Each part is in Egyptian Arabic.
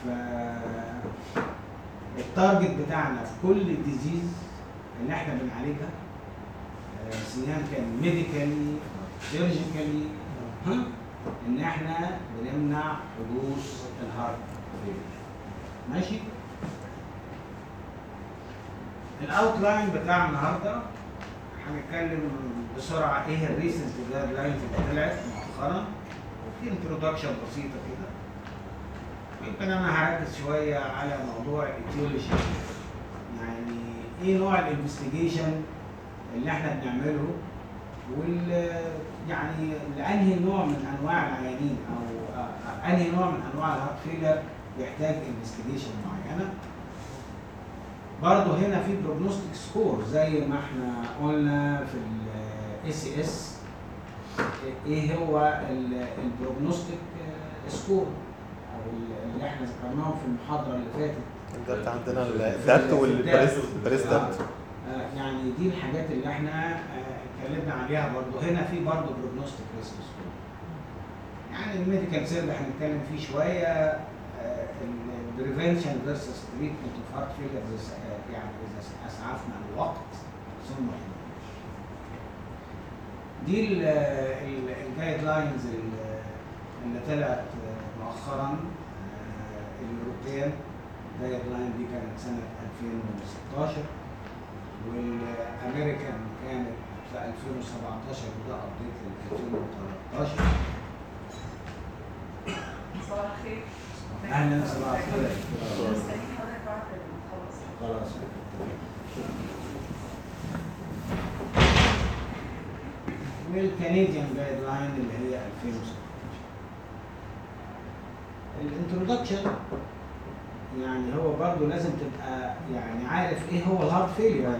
ف التارجت بتاعنا في كل ديزيز اللي احنا بنعالجها آه، سواء كان ميديكالي سيرجيكالي ها ان احنا بنمنع حدوث الهارت فيلير ماشي الاوتلاين بتاع النهارده هنتكلم بسرعه ايه الريسنت جايد لاينز اللي طلعت مؤخرا وفي انترودكشن بسيطه كده يمكن انا هركز شويه على موضوع الايتيولوجي يعني ايه نوع الانفستيجيشن اللي احنا بنعمله وال يعني لانهي نوع من انواع العيانين او آه، انهي نوع من انواع الهارت فيلر يحتاج انفستيجيشن معينه برضه هنا في بروجنوستيك سكور زي ما احنا قلنا في الاي سي اس ايه هو البروجنوستيك سكور او اللي احنا ذكرناهم في المحاضره اللي فاتت ده عندنا الدبت والبريست البريست آه. دبت آه، يعني دي الحاجات اللي احنا آه، اتكلمنا عليها برضه هنا في برضه بروجنوستيك ريسك سكور يعني الميديكال سيرف هنتكلم فيه شويه البريفنشن فيرسس تريتمنت اوف هارت فيلر يعني اذا اسعفنا الوقت ثم دي الجايد لاينز اللي طلعت آه، مؤخرا آه، الاوروبيان جايد لاين دي كانت سنه 2016 والامريكان كانت في 2017 وده ابديت ل 2013 صباح الخير اهلا صباح الخير مستنيين حضرتك بعد ما نخلص خلاص والكنديان جايد لاين اللي هي 2016 الانترودكشن يعني هو برضه لازم تبقى يعني عارف ايه هو الهارت فيلير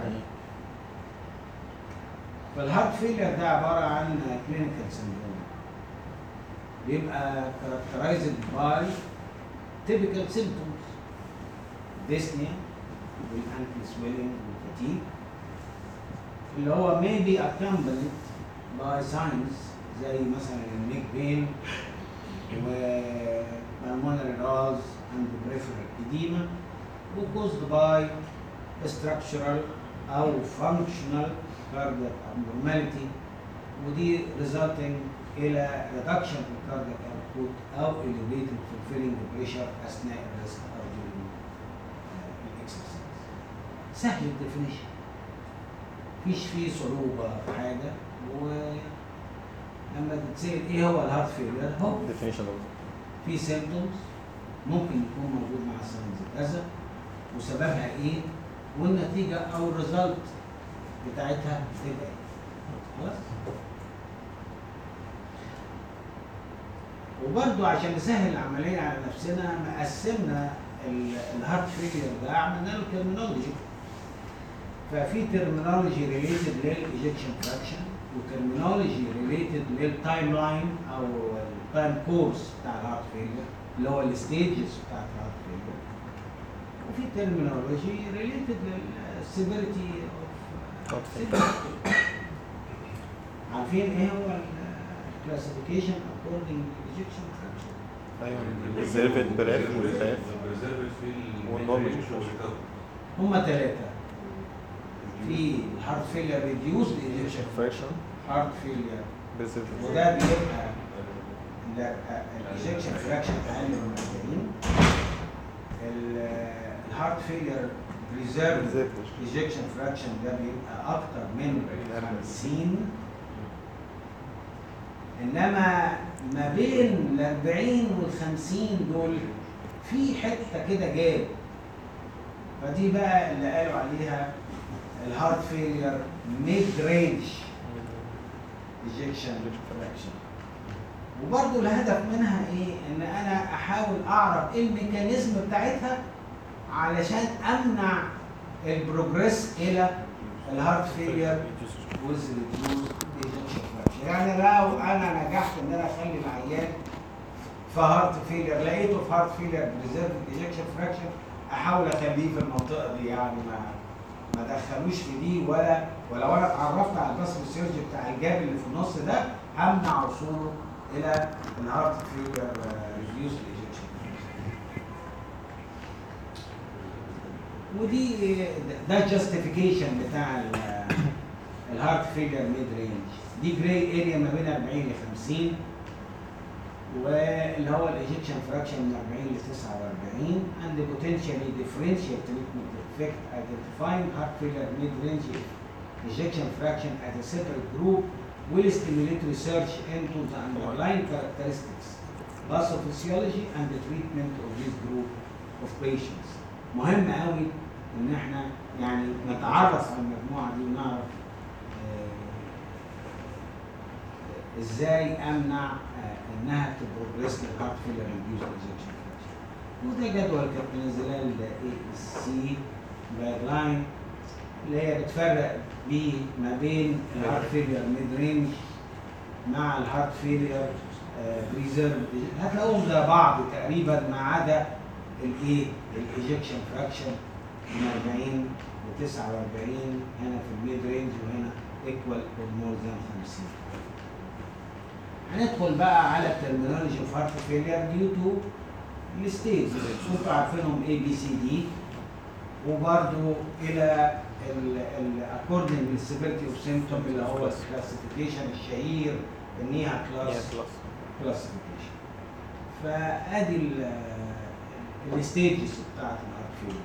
فالهارت فيلير ده عباره عن كلينيكال سندروم بيبقى characterized by typical symptoms dyspnea والانكل swelling والفاتيج اللي هو may be accompanied by signs زي مثلا النيك بين و pulmonary rals and peripheral edema caused by structural أو functional cardiac abnormality ودي resulting إلى reduction in cardiac output أو elevated fulfilling pressure أثناء الريست أو during الاكسرسايز سهل الديفينيشن مفيش فيه صعوبة في حاجة ولما تتسأل ايه هو الهارت فيلير هو definition of في سيمبتومز ممكن يكون موجود مع الساينز كذا وسببها ايه والنتيجة او الريزلت بتاعتها بتبقى ايه خلاص وبرضو عشان نسهل العملية على نفسنا مقسمنا ال- الهارت فيلير ده عملنا له ترمينولوجي ففي ترمينولوجي ريليتد للايجكشن فراكشن وترمينولوجي ريليتد للتايم لاين او التايم كورس بتاع الهارت فيلير اللي هو الستيجز بتاعت الهارت فيلير وفي ترمينولوجي ريليتد للسيفيريتي اوف Heart عارفين ايه هو الكلاسيفيكيشن اكوردنج ايجكشن فراكشن ايوه الريزيرفد بريف والباف والنورمال هما ثلاثة في الهارت فيلير ريديوسد ايجكشن فراكشن هارت فيلير ريزيرفد وده بيبقى الايجكشن فراكشن اقل من 40 الهارت فيلير ريزيرف ايجكشن فراكشن ده بيبقى اكتر من 50 انما ما بين ال 40 وال 50 دول في حته كده جاب فدي بقى اللي قالوا عليها الهارت فيلير ميد رينج ايجكشن فراكشن وبرضه الهدف منها ايه؟ ان انا احاول اعرف ايه الميكانيزم بتاعتها علشان امنع البروجريس الى الهارت فيلير ويز ريديوز ايجكشن فراكشن يعني لو انا نجحت ان انا اخلي العيان في هارت فيلير لقيته في هارت فيلير بريزيرف ايجكشن فراكشن احاول اخليه في المنطقه دي يعني ما ما دخلوش في دي ولا ولو انا اتعرفت على الباسف سيرجي بتاع الجاب اللي في النص ده همنع وصوله الى الهارت فيلير ريديوس ايجكشن ودي ده الجاستيفيكيشن بتاع الهارت فيلر ميد رينج دي جراي اريا ما بين 40 ل 50 واللي هو الايجكشن فراكشن من 40 ل 49 and potentially differential treatment effect identifying heart failure mid range ejection fraction as a separate group will stimulate research into the underlying characteristics pathophysiology and the treatment of this group of patients مهم قوي ان احنا يعني نتعرف على المجموعه دي ونعرف آه، ازاي امنع آه، انها تبروجريس للهارت فيلر انديوز انجكشن وده جدول كانت منزلاه الاي اس سي جايد لاين اللي هي بتفرق بيه ما بين الهارت فيلر ميد رينج مع الهارت فيلر بريزيرف هتلاقوهم زي بعض تقريبا ما عدا الايه الايجكشن فراكشن من 40 ل 49 هنا في الميد رينج وهنا ايكوال اور مور ذان 50 هندخل بقى على الترمينولوجي اوف هارت فيلير ديو تو الستيج انتوا عارفينهم اي بي سي دي وبرده الى الاكوردنج للسيفيرتي اوف سيمتوم اللي هو الكلاسيفيكيشن الشهير النيها كلاس كلاسيفيكيشن فادي الستيجز بتاعت الهارت فيلير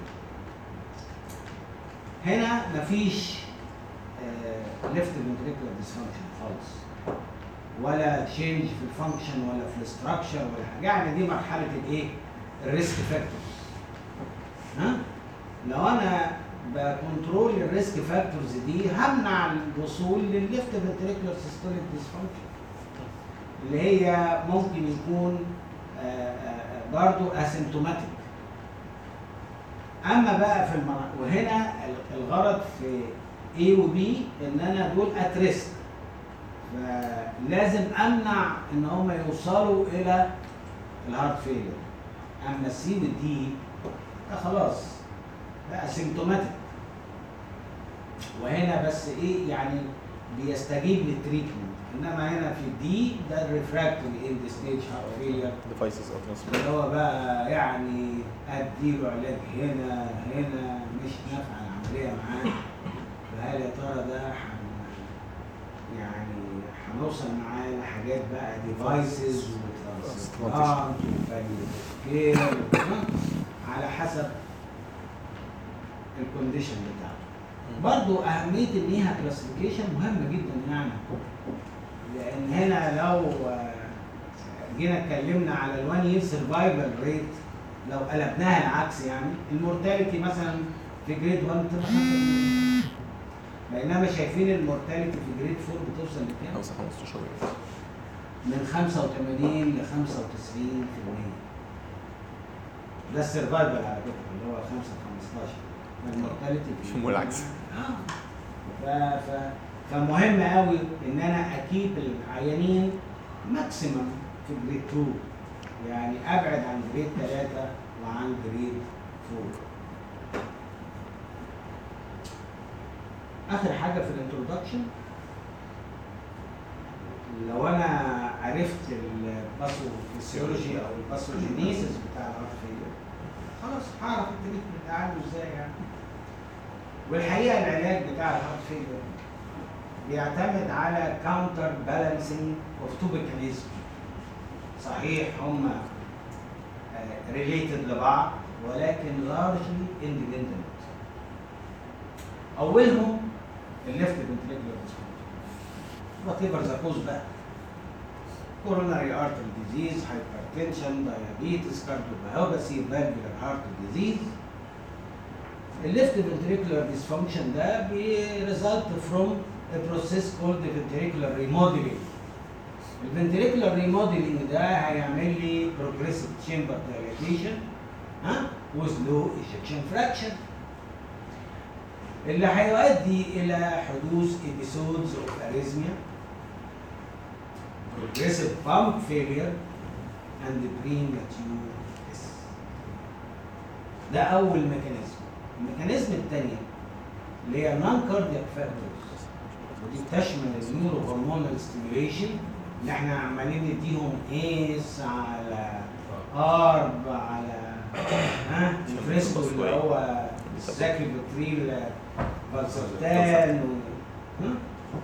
هنا مفيش ليفت فنتريكولار ديسفانكشن خالص ولا تشينج في الفانكشن ولا في الاستراكشر ولا حاجه يعني دي مرحله الايه؟ الريسك فاكتورز ها؟ لو انا بكنترول الريسك فاكتورز دي همنع الوصول للليفت فنتريكولار سيستوليك ديسفانكشن اللي هي ممكن يكون آه، آه، برضو اسيمتوماتيك اما بقى في المر... وهنا الغرض في A و B ان انا دول ات ريسك فلازم امنع ان هم يوصلوا الى الهارت فيلر اما السي والدي ده خلاص ده اسيمتوماتيك وهنا بس ايه يعني بيستجيب للتريتمنت انما هنا في الدي ده الريفراكتوري ان ستيج هارت فيلر devices of transmission اللي هو بقى يعني اديله علاج هنا هنا مش نافعه العمليه معاه فهل يا ترى ده حن يعني هنوصل معاه لحاجات بقى ديفايسز وترانسبلانت وفاليوكير على حسب الكونديشن بتاعته برضو اهميه النيها كلاسيفيكيشن مهمه جدا يعني لان هنا لو آه، جينا اتكلمنا على الوان يير سرفايفل ريت لو قلبناها العكس يعني المورتاليتي مثلا في جريد 1 بتبقى 5% بينما شايفين المورتاليتي في جريد 4 بتوصل لكام؟ 5 15 يوم من 85 ل 95% ده السرفايفل على فكره اللي هو 5 15 المورتاليتي مش والعكس. اه ف... ف... فمهم قوي ان انا اكيب العيانين ماكسيمم في جريد 2 يعني ابعد عن جريد 3 وعن جريد 4 اخر حاجه في الانترودكشن لو انا عرفت الباثوفيسيولوجي او الباثوجينيسيس بتاع الهارت فيلير خلاص هعرف التريتمنت عنه ازاي يعني والحقيقه العلاج بتاع الهارت فيلير بيعتمد على كاونتر بالانسنج اوف تو ميكانيزم صحيح هم ريليتد لبعض ولكن لارجلي اندبندنت اولهم الليفت فنتريكولار وات ايفر ذا كوز بقى coronary artery disease, hypertension, diabetes, cardiomyopathy, valvular heart disease. الليفت ventricular dysfunction ده بيريزلت from a process called ventricular remodeling. الفنتريكولار ريموديلنج ده هيعمل لي progressive chamber dilatation ها with low ejection fraction اللي هيؤدي الى حدوث episodes of arrhythmia progressive pump failure and premature death. ده اول ميكانيزم الميكانيزم الثانيه اللي هي non cardiac factors ودي بتشمل النيورو هرمونال ستيميوليشن اللي احنا عمالين نديهم ايس على ارب على ها الفريسكو اللي هو زاكي بتريل فالسرتان و... ها؟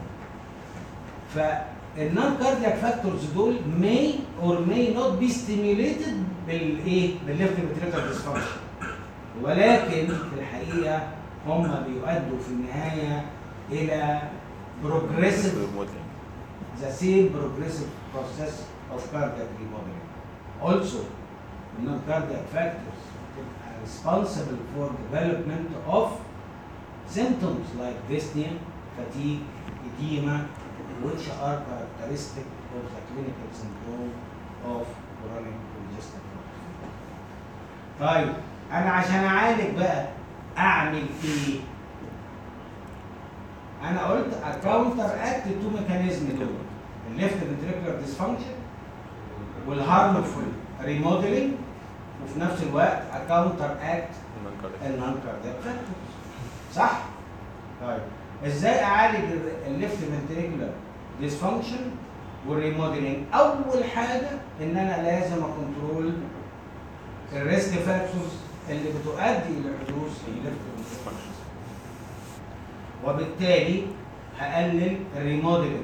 فالنون كاردياك فاكتورز دول may or may not be stimulated بالايه؟ بالليفت فيتريكال ديسفانكشن ولكن في الحقيقه هم بيؤدوا في النهايه الى progressive موديلنج the same progressive process of cardiac remodeling. Also, non-cardiac factors are responsible for development of symptoms like dyspnea, fatigue, edema, which are characteristic of the clinical syndrome of chronic congestive heart failure. طيب انا عشان اعالج بقى اعمل ايه؟ انا قلت اكاونتر اكت تو ميكانيزم دول الليفت فنتريكولار ديسفانكشن والهارمفول ريموديلنج وفي نفس الوقت اكاونتر اكت النون كاردياك فاكتورز صح؟ طيب ازاي اعالج الليفت فنتريكولار ديسفانكشن والريموديلنج؟ اول حاجه ان انا لازم اكنترول الريسك فاكتورز اللي بتؤدي الى حدوث الليفت فنتريكولار وبالتالي هقلل الريموديلنج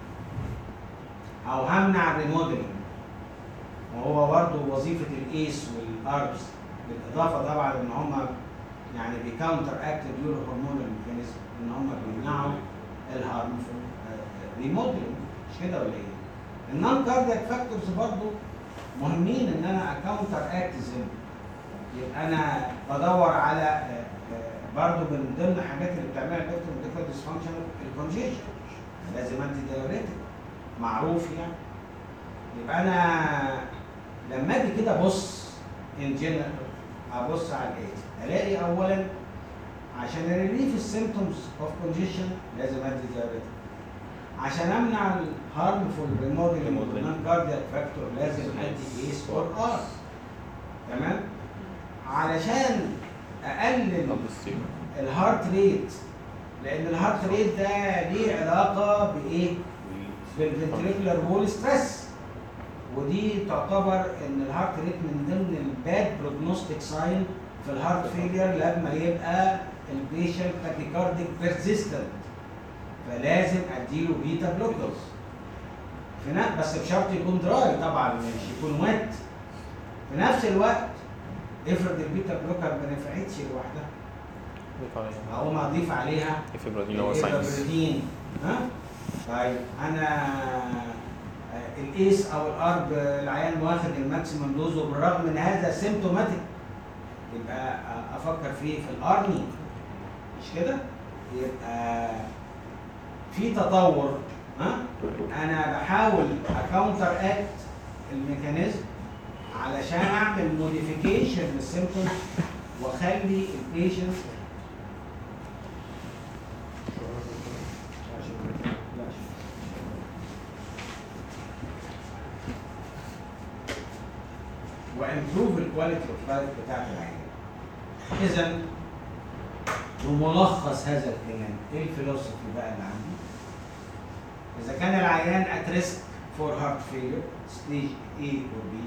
او همنع الريموديلنج وهو برضه وظيفه الايس والاربس بالاضافه طبعا ان هم يعني بيكاونتر اكت ديور هرمونال ميكانيزم ان هم بيمنعوا الهارمفول ريموديلنج مش كده ولا ايه؟ النون كاردياك فاكتورز برضه مهمين ان انا اكاونتر اكت زي يبقى انا بدور على آه، آه، برضه من ضمن الحاجات اللي بتعملها الدكتور ميديكال ديسفانكشن الكونجيشن لازم انتي دايوريتك معروف يعني يبقى انا لما اجي كده ابص ان جنرال ابص على الاتي الاقي اولا عشان ريليف السيمتومز اوف كونجيشن لازم ادي دايوريتك عشان امنع الهارمفول ريموديلنج Remodeling. والنون كاردياك فاكتور لازم ادي ايس اور ار تمام علشان اقلل الهارت ريت لان الهارت ريت ده ليه علاقه بايه؟ بالفنتريكولار وول ستريس ودي تعتبر ان الهارت ريت من ضمن الباد بروجنوستيك ساين في الهارت فيلير لما يبقى البيشنت تاكيكارديك بيرسيستنت فلازم اديله بيتا بلوكرز في ن- بس بشرط يكون دراي طبعا مش يكون ويت في نفس الوقت افرض البيتا بلوكر ما نفعتش لوحدها اقوم اضيف عليها افبرادين هو ساينس الإبرادين. ها طيب انا آه، الايس او الارب آه، العيان واخد الماكسيمم دوز وبالرغم من هذا سيمتوماتيك يبقى آه، افكر فيه في الارني مش كده؟ يبقى في تطور ها انا بحاول اكاونتر اكت الميكانيزم علشان اعمل موديفيكيشن للسيمتوم واخلي البيشنت وامبروف الكواليتي اوف لايف بتاعت العيان. اذا بملخص هذا الكلام ايه الفلوسفي بقى اللي عندي؟ اذا كان العيان ات ريسك فور هارت فيلير ستيج A اور B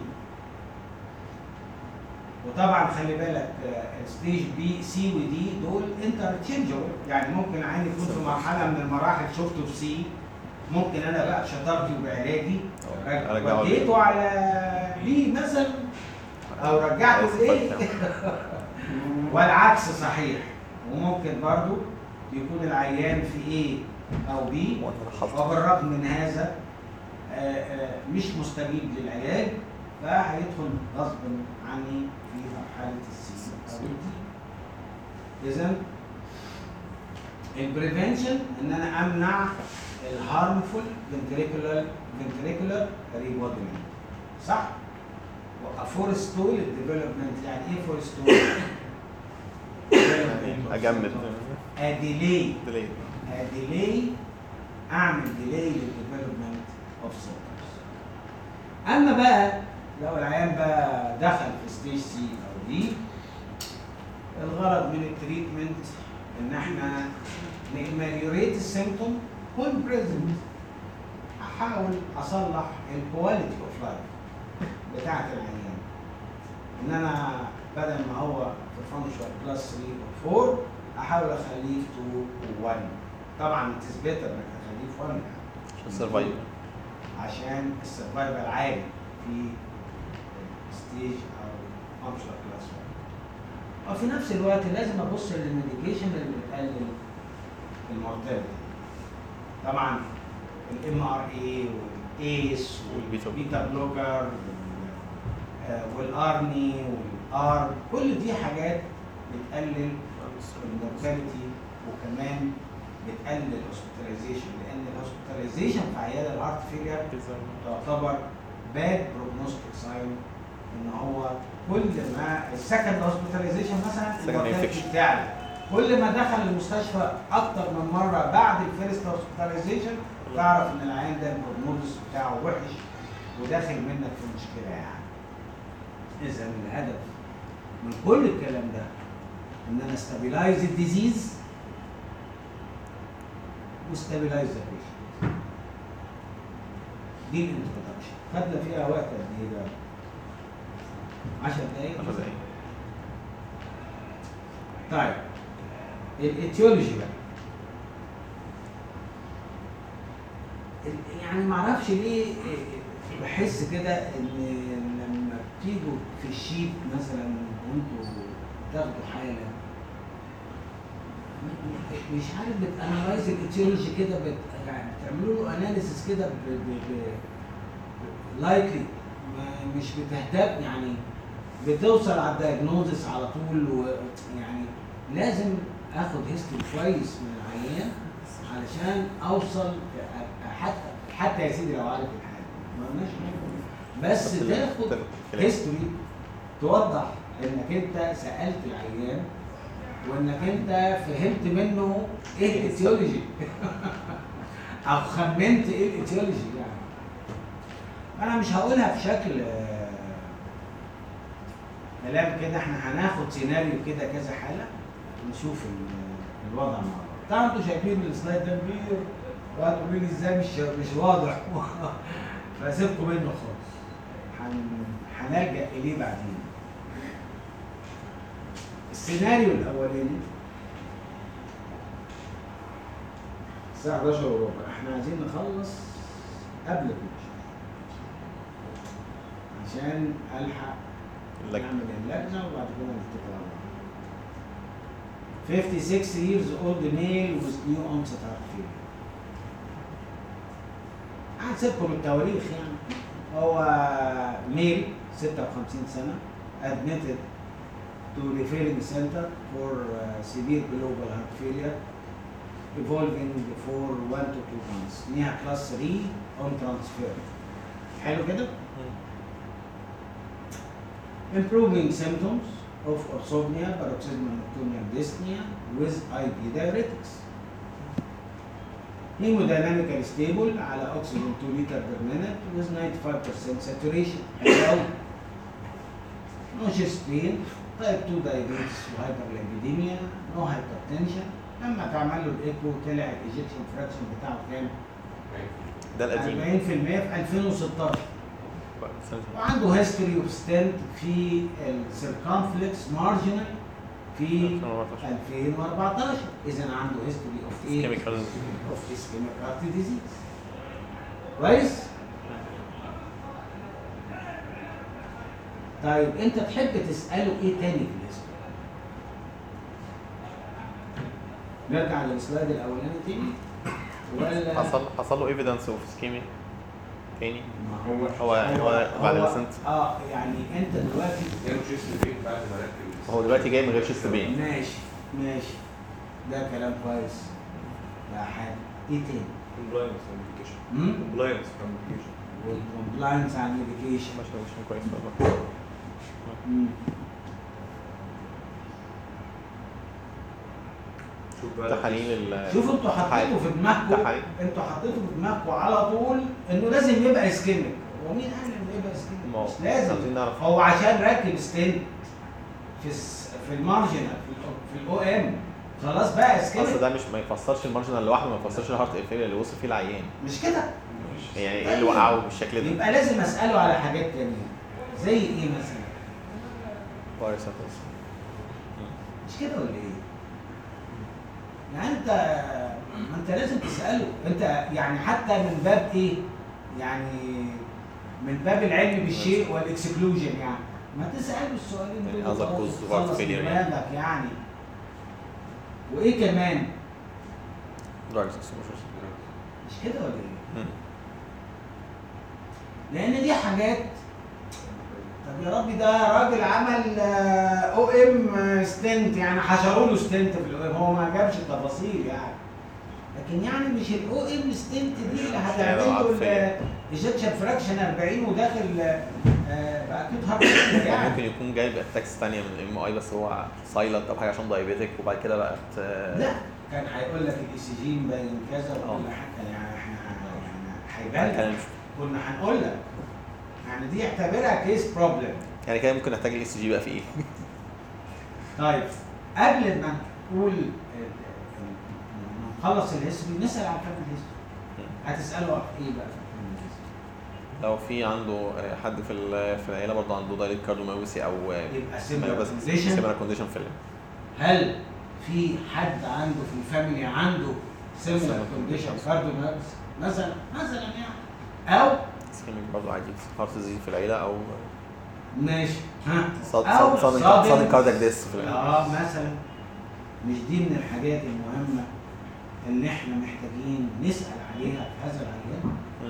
وطبعا خلي بالك ستيج بي سي ودي دول انترتشينجبل يعني ممكن عيان يكون في مرحله من المراحل شفته في سي ممكن انا بقى بشطارتي وبعلاجي أرجعه ليه. وديته على بي مثلا او رجعته لايه والعكس صحيح وممكن برضو يكون العيان في ايه او بي وبالرغم من هذا آه، آه، مش مستجيب للعلاج فهيدخل غصب عني في مرحله السي او الدي اذا البريفنشن ان انا امنع الهارمفول فنتريكولار فنتريكولار ريموديلنج صح؟ وافورستول الديفلوبمنت يعني ايه فورستول؟ اجمد اديلي ديلي ديلي اعمل ديلي للديفلوبمنت اوف سيمبتومز اما بقى لو العيان بقى دخل في ستيج سي او دي الغرض من التريتمنت ان احنا نماليوريت السيمتوم when present احاول اصلح الكواليتي اوف لايف بتاعت العيان ان انا بدل ما هو في فانكشن كلاس 3 و 4 احاول اخليه في 2 و 1 طبعا تثبت انك تخليه في 1 يعني عشان سرفايف عشان السرفايفل عالي في ستيج او فانكشن كلاس 1 وفي نفس الوقت لازم ابص للميديكيشن اللي بتقلل المورتاليتي طبعا الام ار اي والايس والبيتا. والبيتا بلوكر والارني والار كل دي حاجات بتقلل المورتاليتي وكمان بتقلل الهوسبيتاليزيشن لان الهوسبيتاليزيشن في عياده الهارت فيلير تعتبر باد بروجنوستيك ساين ان هو كل ما السكند هوسبيتاليزيشن مثلا Second المورتاليتي infection. بتاعلى كل ما دخل المستشفى اكتر من مره بعد الفيرست هوسبيتاليزيشن تعرف ان العيان ده البروجنوزس بتاعه وحش وداخل منك في مشكله يعني اذا الهدف من كل الكلام ده ان انا استابيلايز الديزيز وستابيلايز ذا بيشنت دي الانترودكشن خدنا فيها وقت قد ايه بقى؟ 10 دقايق 10 دقايق طيب الايتيولوجي بقى ال- يعني ما اعرفش ليه إيه، بحس كده ان لما بتيجوا في الشيت مثلا وانتوا تاخدوا حاله م- مش عارف بتانلايز الايتيولوجي كده بت... يعني بتعملوا له اناليسيس كده ب... ب... ب... لايكلي مش بتهتم يعني بتوصل على الدايجنوزس على طول ويعني لازم اخد هيستوري كويس من العيان علشان اوصل حتى حتى يا سيدي لو عارف الحاجه ما قلناش حاجة. بس تاخد كلام. هيستوري توضح انك انت سالت العيان وانك انت فهمت منه ايه الايتيولوجي او خمنت ايه الايتيولوجي يعني انا مش هقولها بشكل آه، كلام كده احنا هناخد سيناريو كده كذا حاله نشوف ال- الوضع مع بعض طبعا انتوا شايفين السلايد ده كبير وهتقولوا لي ازاي مش مش واضح فسيبكم منه خالص هن- هنلجا اليه بعدين السيناريو الاولاني الساعة 11 وربع احنا عايزين نخلص قبل 12 عشان الحق اللجنة. نعمل اللجنة وبعد كده نتكل على الله 56 years old male with new onset heart failure هسيبكم التواريخ يعني هو ميل 56 سنة admitted to referring center for uh, severe global heart failure evolving for 1 to 2 months ليها كلاس 3 on transfer حلو كده؟ improving symptoms of orthopnea, paroxysmal nocturnal dyspnea with IV diuretics. Hemodynamically stable على oxygen 2 liter per minute with 95% saturation. حلو قوي. No chest pain, type 2 diabetes وهايبرليبيديميا, no hypertension. لما تعمل له الايكو طلع الايجكشن فراكشن بتاعه كام؟ ده 40% القديم في 2016. سنة- وعنده هيستوري اوف ستنت في السيركمفلكس مارجنال في 2014 2014 اذا عنده هيستوري اوف ايه؟ Ischemic heart اوف اسكيميك هارت ديزيز كويس؟ طيب انت تحب تساله ايه تاني في الهيستوري؟ نرجع للسلايد الاولاني تاني ولا حصل حصل له ايفيدنس اوف سكيمي تاني ما هو هو هو بعد هو- السنت اه يعني انت دلوقتي كانوا جيست البيت بعد ما ركب هو دلوقتي جاي من غير شيست بين ماشي ماشي ده كلام كويس ده حاجه ايه تاني؟ كومبلاينس كوميونيكيشن امم كومبلاينس كوميونيكيشن والكومبلاينس على الميديكيشن ماشي مش كويس والله مم. شوف بقى تحاليل ال شوفوا انتوا حطيتوا في دماغكم تحاليل. انتوا حطيتوا في دماغكم على طول انه لازم يبقى اسكيميك هو مين قال انه يبقى اسكيميك؟ ما هو مش لازم عايزين نعرف هو عشان ركب ستنت في الس... في المارجنال في الاو ام خلاص بقى اسكيميك اصل ده مش ما يفسرش المارجنال لوحده ما يفسرش الهارت فيلير اللي وصل فيه العيان مش كده يعني ايه اللي وقعه بالشكل ده يبقى لازم اساله على حاجات تانية زي ايه مثلا؟ بايوسينثيسيس مش كده ولا ايه؟ يعني انت ما انت لازم تساله انت يعني حتى من باب ايه؟ يعني من باب العلم بالشيء والاكسكلوجن يعني ما تساله السؤالين يعني دول قصدك وخلاص cause of تخلص heart failure يعني. دماغك يعني وايه كمان؟ دراجز اكسبوجر مش كده ولا ايه؟ لان دي حاجات طب يا ربي ده راجل عمل او ام ستنت يعني حشروا له ستنت في الاو ام هو ما جابش التفاصيل يعني لكن يعني مش الاو ام ستنت دي اللي هتعمل له عارفين. ايجكشن فراكشن 40 وداخل آه، بقى اكيد هارت يعني يعني ممكن يكون جايب اتاكس ثانيه من الام اي بس هو سايلنت او حاجه عشان دايابيتك وبعد كده بقت آه، لا كان هيقول لك الاي سي جي مبين كذا وكل آه. حاجه يعني احنا يعني كان هيبان كنا هنقول لك يعني دي اعتبرها كيس بروبلم يعني كده ممكن نحتاج الاي سي جي بقى في ايه؟ طيب قبل ما نقول ما نخلص الهيستوري نسال عن فهم الهيستوري هتساله في ايه بقى في فهم الهيستوري لو في عنده آه، حد في ال- في العيله برضه عنده دايليت كارديوميوباثي او يبقى سيميلر كونديشن سيميلر كونديشن في ال- هل في حد عنده في الفاميلي عنده سيميلر Similar كونديشن conditions. كارديوميوباثي مثلا مثلا يعني او اسكيميك برضه عادي هارت ديزيز في العيله او ماشي ها صاد أو صاد sudden- صاد كاردياك ديس في العيله اه مثلا مش دي من الحاجات المهمه اللي احنا محتاجين نسال عليها في هذا العيان مم.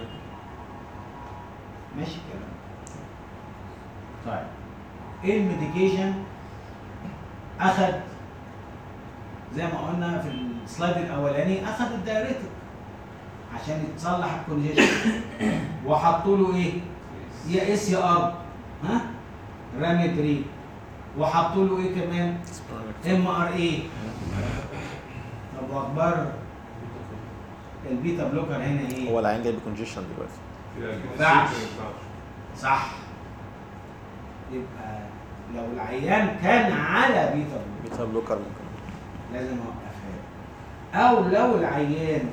ماشي الكلام طيب ايه الميديكيشن اخد زي ما قلنا في السلايد الاولاني اخد الدايريتك عشان يتصلح الكونجيشن وحطوا له ايه يا اس يا ار ها راميدري وحطوا له ايه كمان ام ار اي طب واخبار البيتا بلوكر هنا ايه هو العين جاي بكونجيشن دلوقتي ينفعش. صح يبقى لو العيان كان على بيتا بلوكر بيتا بلوكر ممكن لازم اوقفها او لو العيان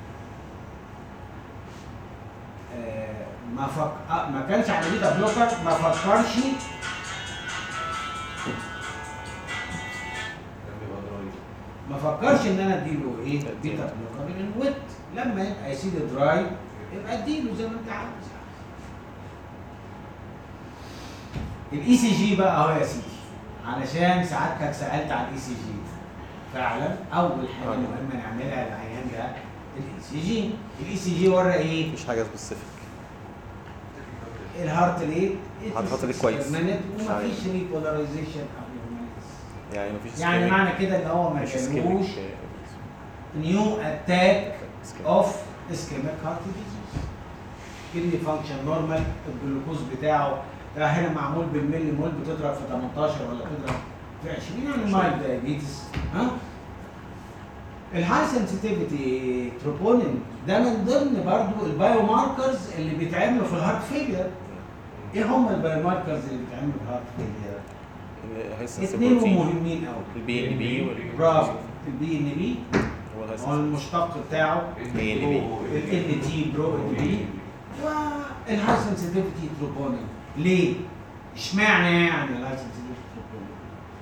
آه، ما فك... آه، ما كانش على بيتا بلوكر ما فكرش ما فكرش ان انا اديله ايه بيتا بلوكر لان ويت لما يبقى يسيد دراي يبقى اديله زي ما انت عاوز الاي سي جي بقى اهو يا سيدي علشان سعادتك سالت على الاي سي جي فعلا اول حاجه آه. مهمه نعملها للعيان ده الاي سي جي الاي سي جي ورا ايه مفيش حاجه سبيسيفيك الهارت ريت الهارت ريت كويس. ومفيش ريبولاريزيشن يعني مفيش يعني ischemic- معنى كده ان هو ما مفيش جالوش ischemic- نيو اتاك ischemic. اوف اسكيميك هارت ديزيز كدني فانكشن نورمال الجلوكوز بتاعه ده هنا معمول بالملي مول بتضرب في 18 ولا بتضرب في 20 يعني مايل دايابيتس ها الهاي سنسيتيفيتي تروبونين ده من ضمن برضو البايو ماركرز اللي بيتعملوا في الهارت فيلير ايه هم البايو ماركرز اللي بيتعملوا في الهارت فيلير ال- هي sensitive اثنين protein. مهمين قوي البي ان بي برافو البي ان بي هو الهاي هو sensitive. المشتق بتاعه بي ان بي ال تي برو ان بي والهاي سنسيتيفيتي تروبونين ليه؟ اشمعنى يعني الهاي سنسيتيفيتي تروبونين؟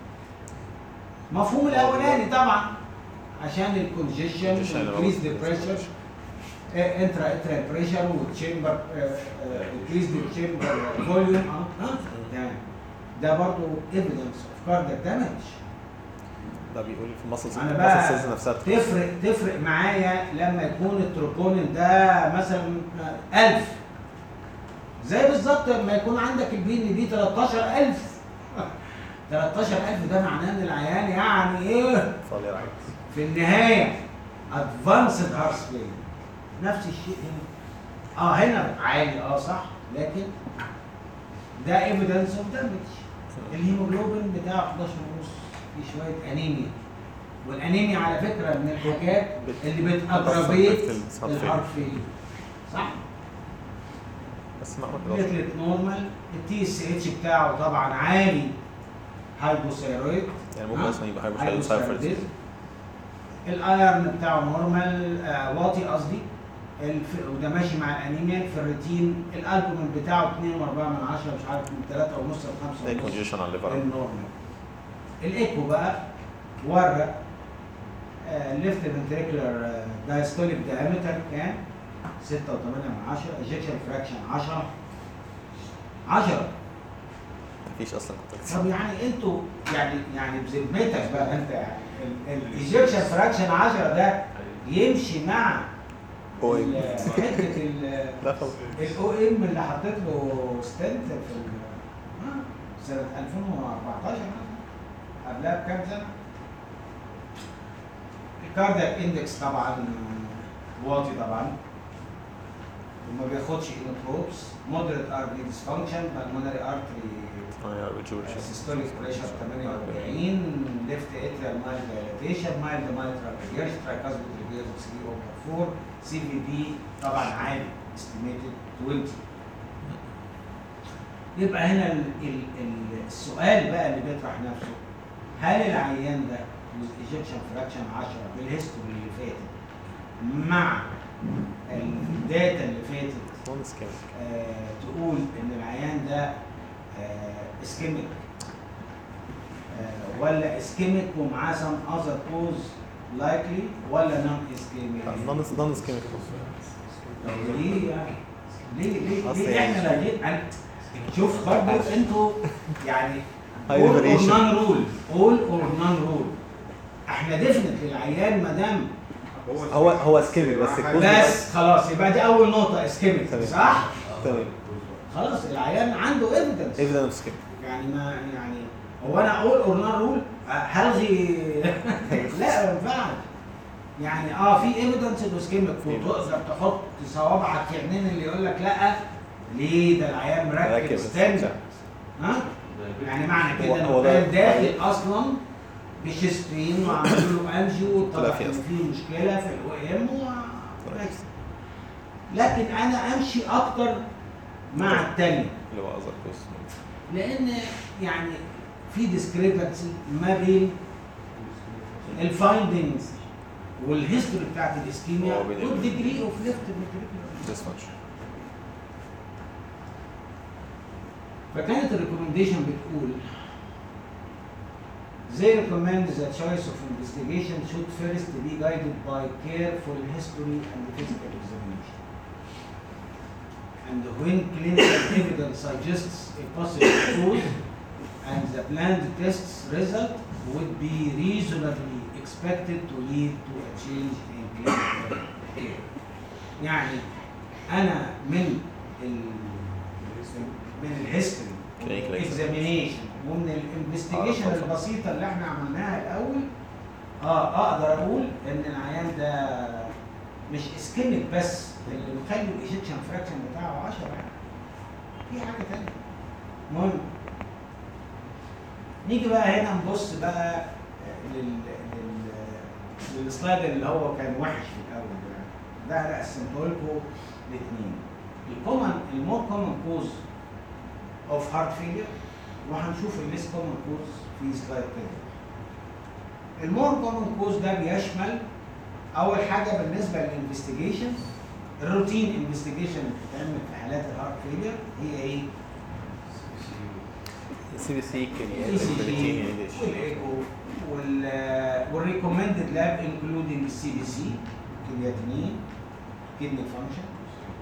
مفهوم الاولاني طبعا عشان الكونجيشن Congestion اللي انكريز موجود. ذا بريشر انترا انترا بريشر وتشامبر انكريز ذا تشامبر فوليوم اه اه تمام ده برضه ايفيدنس اوف كاردياك دامج ده بيقول في المسلز انا بقى المسلز نفسها تفرق تفرق معايا لما يكون التروبونين ده مثلا 1000 زي بالظبط لما يكون عندك البي ان بي 13000 13000 ده معناه ان العيان يعني ايه صالي رايت في النهايه ادفانسد هارت فيلير نفس الشيء هنا اه هنا عالي اه صح لكن ده ايفيدنس اوف دامج الهيموجلوبين بتاعه 11 ونص في شويه انيميا والانيميا على فكره من الحاجات اللي بتاجرافيت بتأثر في الهارت الهارت فيلير صح؟ بس نعرف كده بليتلت نورمال التي اس اتش بتاعه طبعا عالي هايبوثايرويد يعني ممكن ها؟ اصلا يبقى هايبوثايرويد الايرن بتاعه نورمال آه واطي قصدي الف... وده ماشي مع الانيميا الفيرتين الالبومين بتاعه 2.4 من 10 مش عارف من 3 ونص ل 5 ايه ونص كونجيشن على الليفر النورمال الايكو بقى ورى الليفت فنتريكولار دايستوليك دايمتر كان 6.8 من 10 ايجكشن فراكشن 10 10 مفيش اصلا كونتاكت طب يعني انتوا يعني يعني بذمتك بقى انت يعني الايجكشن فراكشن 10 ده يمشي مع هو ال- إيه؟ حته ال- لا طبعا الاو ام اللي حطيت له ستنت في ال- آه، سنه 2014 مثلا قبلها بكام سنه الكاردياك اندكس طبعا واطي طبعا وما بياخدش انوتروبس مودريت ار بي ديسفانكشن بالمونري ارتري اه بتشوف سيستوليك بريشر 48 ليفت اتريال مايلد دايلاتيشن مايلد مايترال ريجيرش ترايكاسبيد ريجيرش 3 اوفر 4 سي في بي طبعا عالي استيميتد 20 يبقى هنا ال ال ال السؤال بقى اللي بيطرح نفسه هل العيان ده ايجكشن فراكشن 10 بالهيستوري اللي فاتت مع الداتا اللي فاتت نون سكيميك آه، تقول ان العيان ده اسكيميك ولا اسكيميك ومعاه سم اذر كوز لايكلي ولا نون اسكيميك نون نون سكيميك ليه يعني ليه ليه أصل ليه يعني- احنا لاقيين أنا شوف برضه انتوا يعني High all or variation. none rule all or none rule احنا ديفنت للعيان ما دام هو- هو اسكيميك بس الكوز بس خلاص يبقى دي اول نقطه اسكيميك تمام. صح؟ تمام خلاص العيان عنده ايفيدنس ايفيدنس سكيميك يعني ما يعني هو انا اقول اور نون رول هلغي لا ما ينفعش يعني اه في ايفيدنس انه سكيمك وتقدر تحط صوابعك في عينين اللي يقول لك لا ليه ده العيان مركب راكب ستاند ها يعني معنى هو- كده هو انه ده- كان داخل اصلا بشيسترين وعملوا له انجيو طلع وطلع فيه ان أصلاً. في مشكله في الاو ام لكن انا امشي اكتر مع التانيه اللي هو اذر كوز لان يعني في ديسكريبنسي ما بين الفايندنجز والهيستوري بتاعت الاسكيميا هو بين ال- والديجري اوف ليفت فنتريكولار ديسفانكشن فكانت الريكومنديشن بتقول They recommend the choice of investigation should first be guided by careful history and physical examination. And when clinical evidence suggests a possible cause and the planned test's result would be reasonably expected to lead to a change in clinical care. يعني أنا من ال من الهيستوري Clinical اكزامينيشن ومن الانفستيجيشن البسيطه اللي احنا عملناها الاول اه اقدر اقول ان العيان ده مش اسكيميك بس اللي مخلي الايجكشن فراكشن بتاعه 10 يعني في حاجه ثانيه المهم نيجي بقى هنا نبص بقى لل لل للسلايد اللي هو كان وحش في الاول ده ده انا قسمته لكم لاثنين الكومن المور كومن كوز اوف هارت فيلير وهنشوف الليس كومن كوز في سلايد تاني المور كومن كوز ده بيشمل اول حاجه بالنسبه للانفستيجيشن الروتين انفستيجيشن اللي بتتعمل في حالات الهارت فيلير هي ايه؟ سي بي سي اي سي جي كرياتين والايكو والريكومندد لاب انكلودنج السي بي سي كرياتينين كدني فانكشن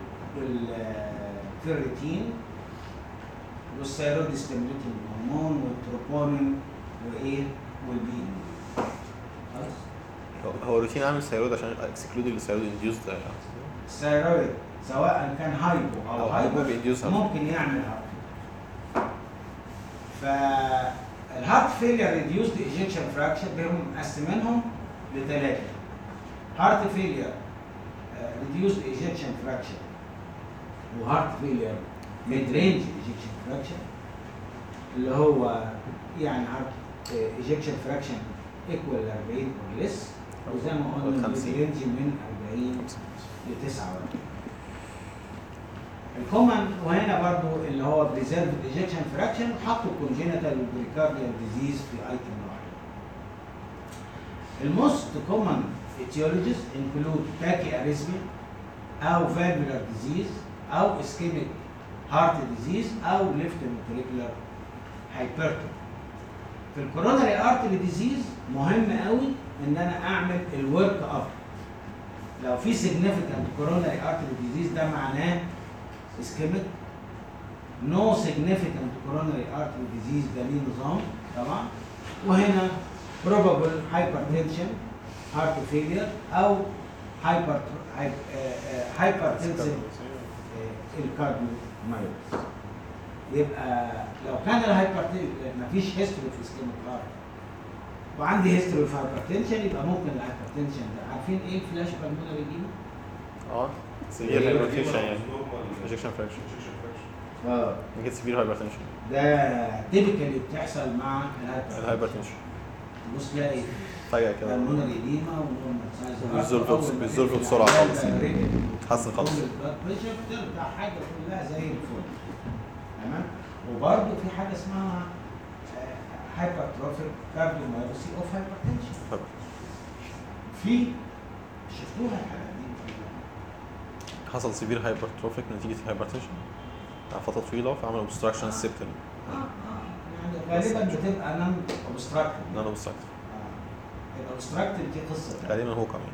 والفيرتين والثيرويد ستيموليتنج هرمون والتروبونين وايه والبي خلاص هو روتين عامل ثيرويد عشان اكسكلود الثيرويد انديوز ده الثيرويد سواء كان هايبو او او هايبر هايبو بينديوز ممكن يعمل هارت فالهارت فيلير ريديوسد ايجكشن فراكشن بهم مقسمينهم لثلاثه هارت فيلير ريديوسد ايجكشن فراكشن وهارت فيلير ميد رينج ايجكشن فراكشن اللي هو يعني هارت ايجكشن فراكشن ايكوال 40 اور ليس وزي ما قلنا 50. ميد رينج من 40 ل 49 الكومن وهنا برضو اللي هو بريزيرفد ايجكشن فراكشن حطوا كونجينيتال بريكارديال ديزيز في ايتم واحد. الموست كومن etiologies include tachyarrhythmia او فالفولار ديزيز او اسكيميك هارت ديزيز او ليفت ventricular هايبرتون في الكوروناري ارتري ديزيز مهم قوي ان انا اعمل الورك اب لو في significant coronary artery disease ده معناه اسكيميك نو significant coronary artery disease ده ليه نظام طبعا وهنا probable hypertension heart failure او hyper hypertensive الكارديو مايوباثي يبقى لو كان الهايبرتنشن مفيش هيستوري في اسكيميك هارت وعندي هيستوري في هايبرتنشن يبقى ممكن الهايبرتنشن ده عارفين ايه الفلاش بالمونري دي؟ اه سيفير هايبرتنشن يعني ايجكشن فراكشن اه يمكن سيفير هايبرتنشن ده تيبيكالي بتحصل مع الهايبرتنشن الهايبرتنشن بص تلاقي فجأة كده بالمونري ديما ونورمال سايز بيزولفوا- بيزولفوا بسرعة خالص يعني. تحسن خالص. البلاد بريشر ترجع حاجه كلها زي الفل تمام وبرده في حاجه اسمها هايبرتروفيك كارديوميوباثي اوف هايبرتنشن في شفتوها الحاجات دي حصل سيفير هايبرتروفيك نتيجة الهايبرتنشن على فترة طويلة فعمل اوبستراكشن السيبتل اه اه يعني غالبا بتبقى نون اوبستراكتد نون اوبستراكتيف الاوبستراكتد دي قصه تانية. غالبا هو كمان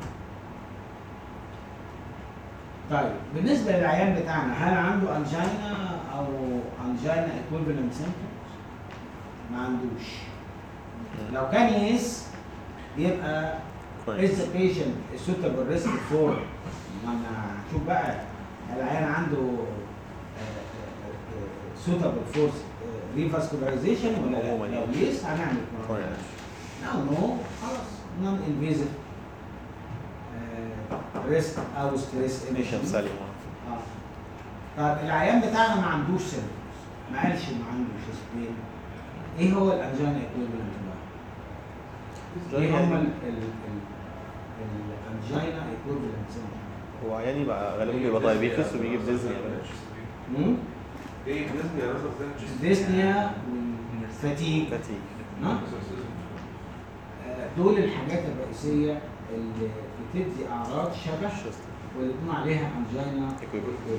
طيب بالنسبه للعيان بتاعنا هل عنده انجينا او انجينا ايكويفالنت سيمبتومز؟ ما عندوش لو كان يس يبقى is كويس the patient a suitable risk for ما انا شوف بقى العيان عنده آه، آه، آه، suitable for آه، revascularization ولا عموماً لا؟ لو يعني. يس هنعمل كويس نو نو خلاص نون انفيزيف ريسك او ستريس ميشن سليم اه طب العيان بتاعنا ما عندوش سيمبتومز ما قالش انه عنده شيست بين ايه هو الانجينا ايكويفالنت بقى؟ ايه هم ال ال ال الانجينا ايكويفالنت سيمبتومز؟ هو عياني بقى غالبا بيبقى دايابيتس وبيجي بديزني ايه ديزني يا رضا ديسنيا والفتيج فاتيج ها؟ آه، دول الحاجات الرئيسيه اللي بتدي اعراض شبه واللي بنقول عليها انجينا Equivalent.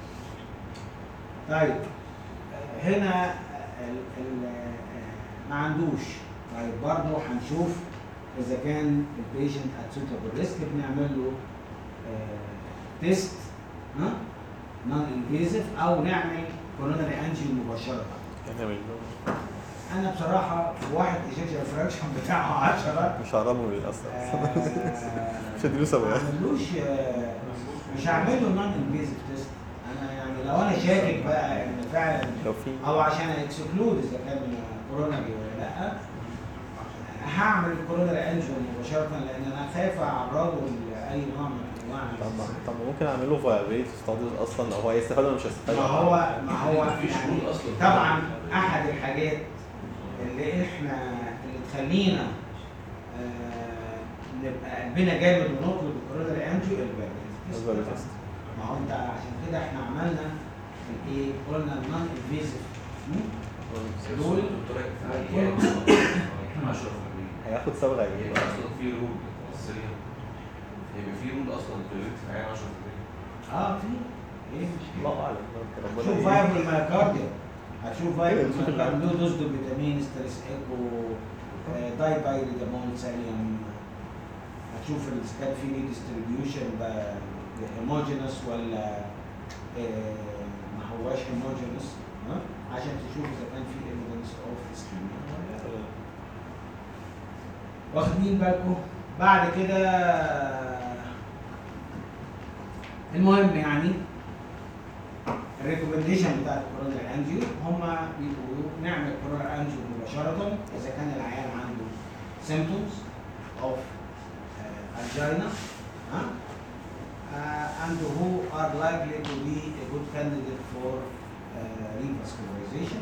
طيب آه، هنا ال ال آه، ما عندوش طيب برضه هنشوف اذا كان البيشنت ات سوتابل ريسك بنعمل له تيست ها نون انفيزيف او نعمل كوروناري انجيو مباشره نعمل انا بصراحه في واحد ايجكشن فراكشن بتاعه 10 مش هقربه للاسف آه، مش هديله سبب ما عملوش آه، مش هعمل له نون انفيزيف تيست انا يعني لو انا شاكك بقى ان فعلا لو في او عشان اكسكلود اذا كان كوروناري ولا لا هعمل الكوروناري انجيو مباشره لان انا خايف اعرضه لاي نوع من انواع طب الإصابة. طب ممكن اعمل له فايبريت ستاديز اصلا لو هو هيستفاد ولا مش هيستفاد ما هو ما هو مفيش يعني رول أصلاً. طبعا احد الحاجات اللي احنا اللي تخلينا آه، نبقى قلبنا جامد ونطلب الكوروناري انجيو الفايبريت تيست. ما هو انت عشان كده احنا عملنا الايه قلنا النون انفيزيف دول 10% هياخد صبغه يبقى ايه اصلا في رول سريع يبقى في رول اصلا توليت في عين 10% اه في ايه مش الله اعلم ربنا شوف إيه. فايبر مايكارديا هتشوف فايبر أيوة، شوف اللي مايكارديا دوز دو فيتامين ستريس ايكو داي بايريدامون ساليوم هتشوف اذا كان في ديستريبيوشن هيموجينس ولا آه، ما هواش هيموجينس ها عشان تشوف اذا كان في ايفيدنس اوف اسكيميا ولا لا واخدين بالكم بعد كده المهم يعني الريكومنديشن بتاعت الكورونا انجيو هم بيقولوا نعمل كورونا انجيو مباشره اذا كان العيان عنده symptoms of uh, angina huh? uh, and who are likely to be a good candidate for uh, revascularization.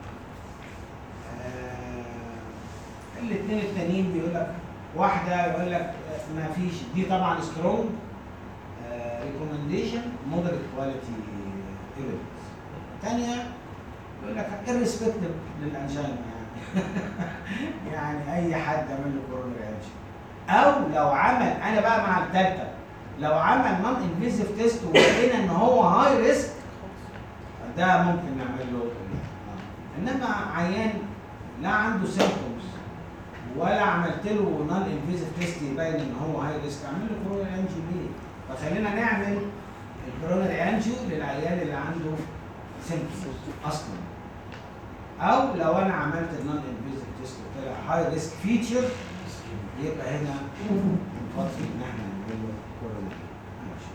Uh, الاثنين التانيين بيقول لك واحده يقول لك ما فيش دي طبعا سترونج ريكومنديشن مودريت كواليتي ايفيدنس الثانيه يقول لك irrespective للانجينا يعني يعني اي حد يعمل له كورونا انجينا او لو عمل انا بقى مع الثالثه لو عمل نون انفيزيف تيست ولقينا ان هو هاي ريسك ده ممكن نعمل له آه. انما عيان لا عنده سيمبتومز ولا عملت له نون انفيزيف تيست يبين ان هو هاي ريسك اعمل له كورونا انجيو ليه؟ فخلينا نعمل الكورونا انجيو للعيان اللي عنده سيمبتومز اصلا او لو انا عملت النون انفيزيف تيست وطلع هاي ريسك فيتشر يبقى هنا نفضل ان احنا نعمل له كورونا انجيو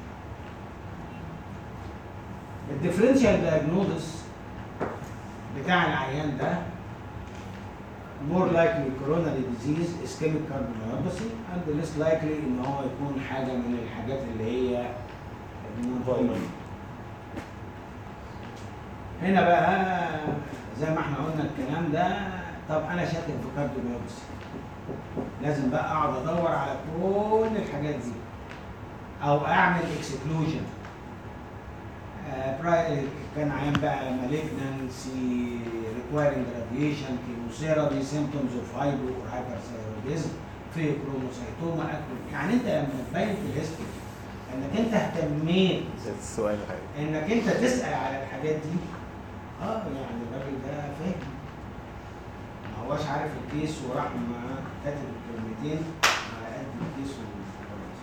الديفرنشال دايجنوزس بتاع العيان ده more likely coronary disease ischemic cardiomyopathy and less likely ان هو يكون حاجه من الحاجات اللي هي non-violent. هنا بقى زي ما احنا قلنا الكلام ده طب انا شاكك في كارديوميوباثي لازم بقى اقعد ادور على كل الحاجات دي او اعمل اكسكلوجن كان عيان بقى malignancy requiring radiation chemotherapy symptoms of hypo or hyperthyroidism في كروموسايتوما اكل يعني انت لما تبين في الهيستوري انك انت اهتميت ده السؤال الحقيقي انك انت تسال على الحاجات دي اه يعني الراجل ده فاهم ما هوش عارف الكيس وراح ما كاتب الكلمتين على قد الكيس وخلاص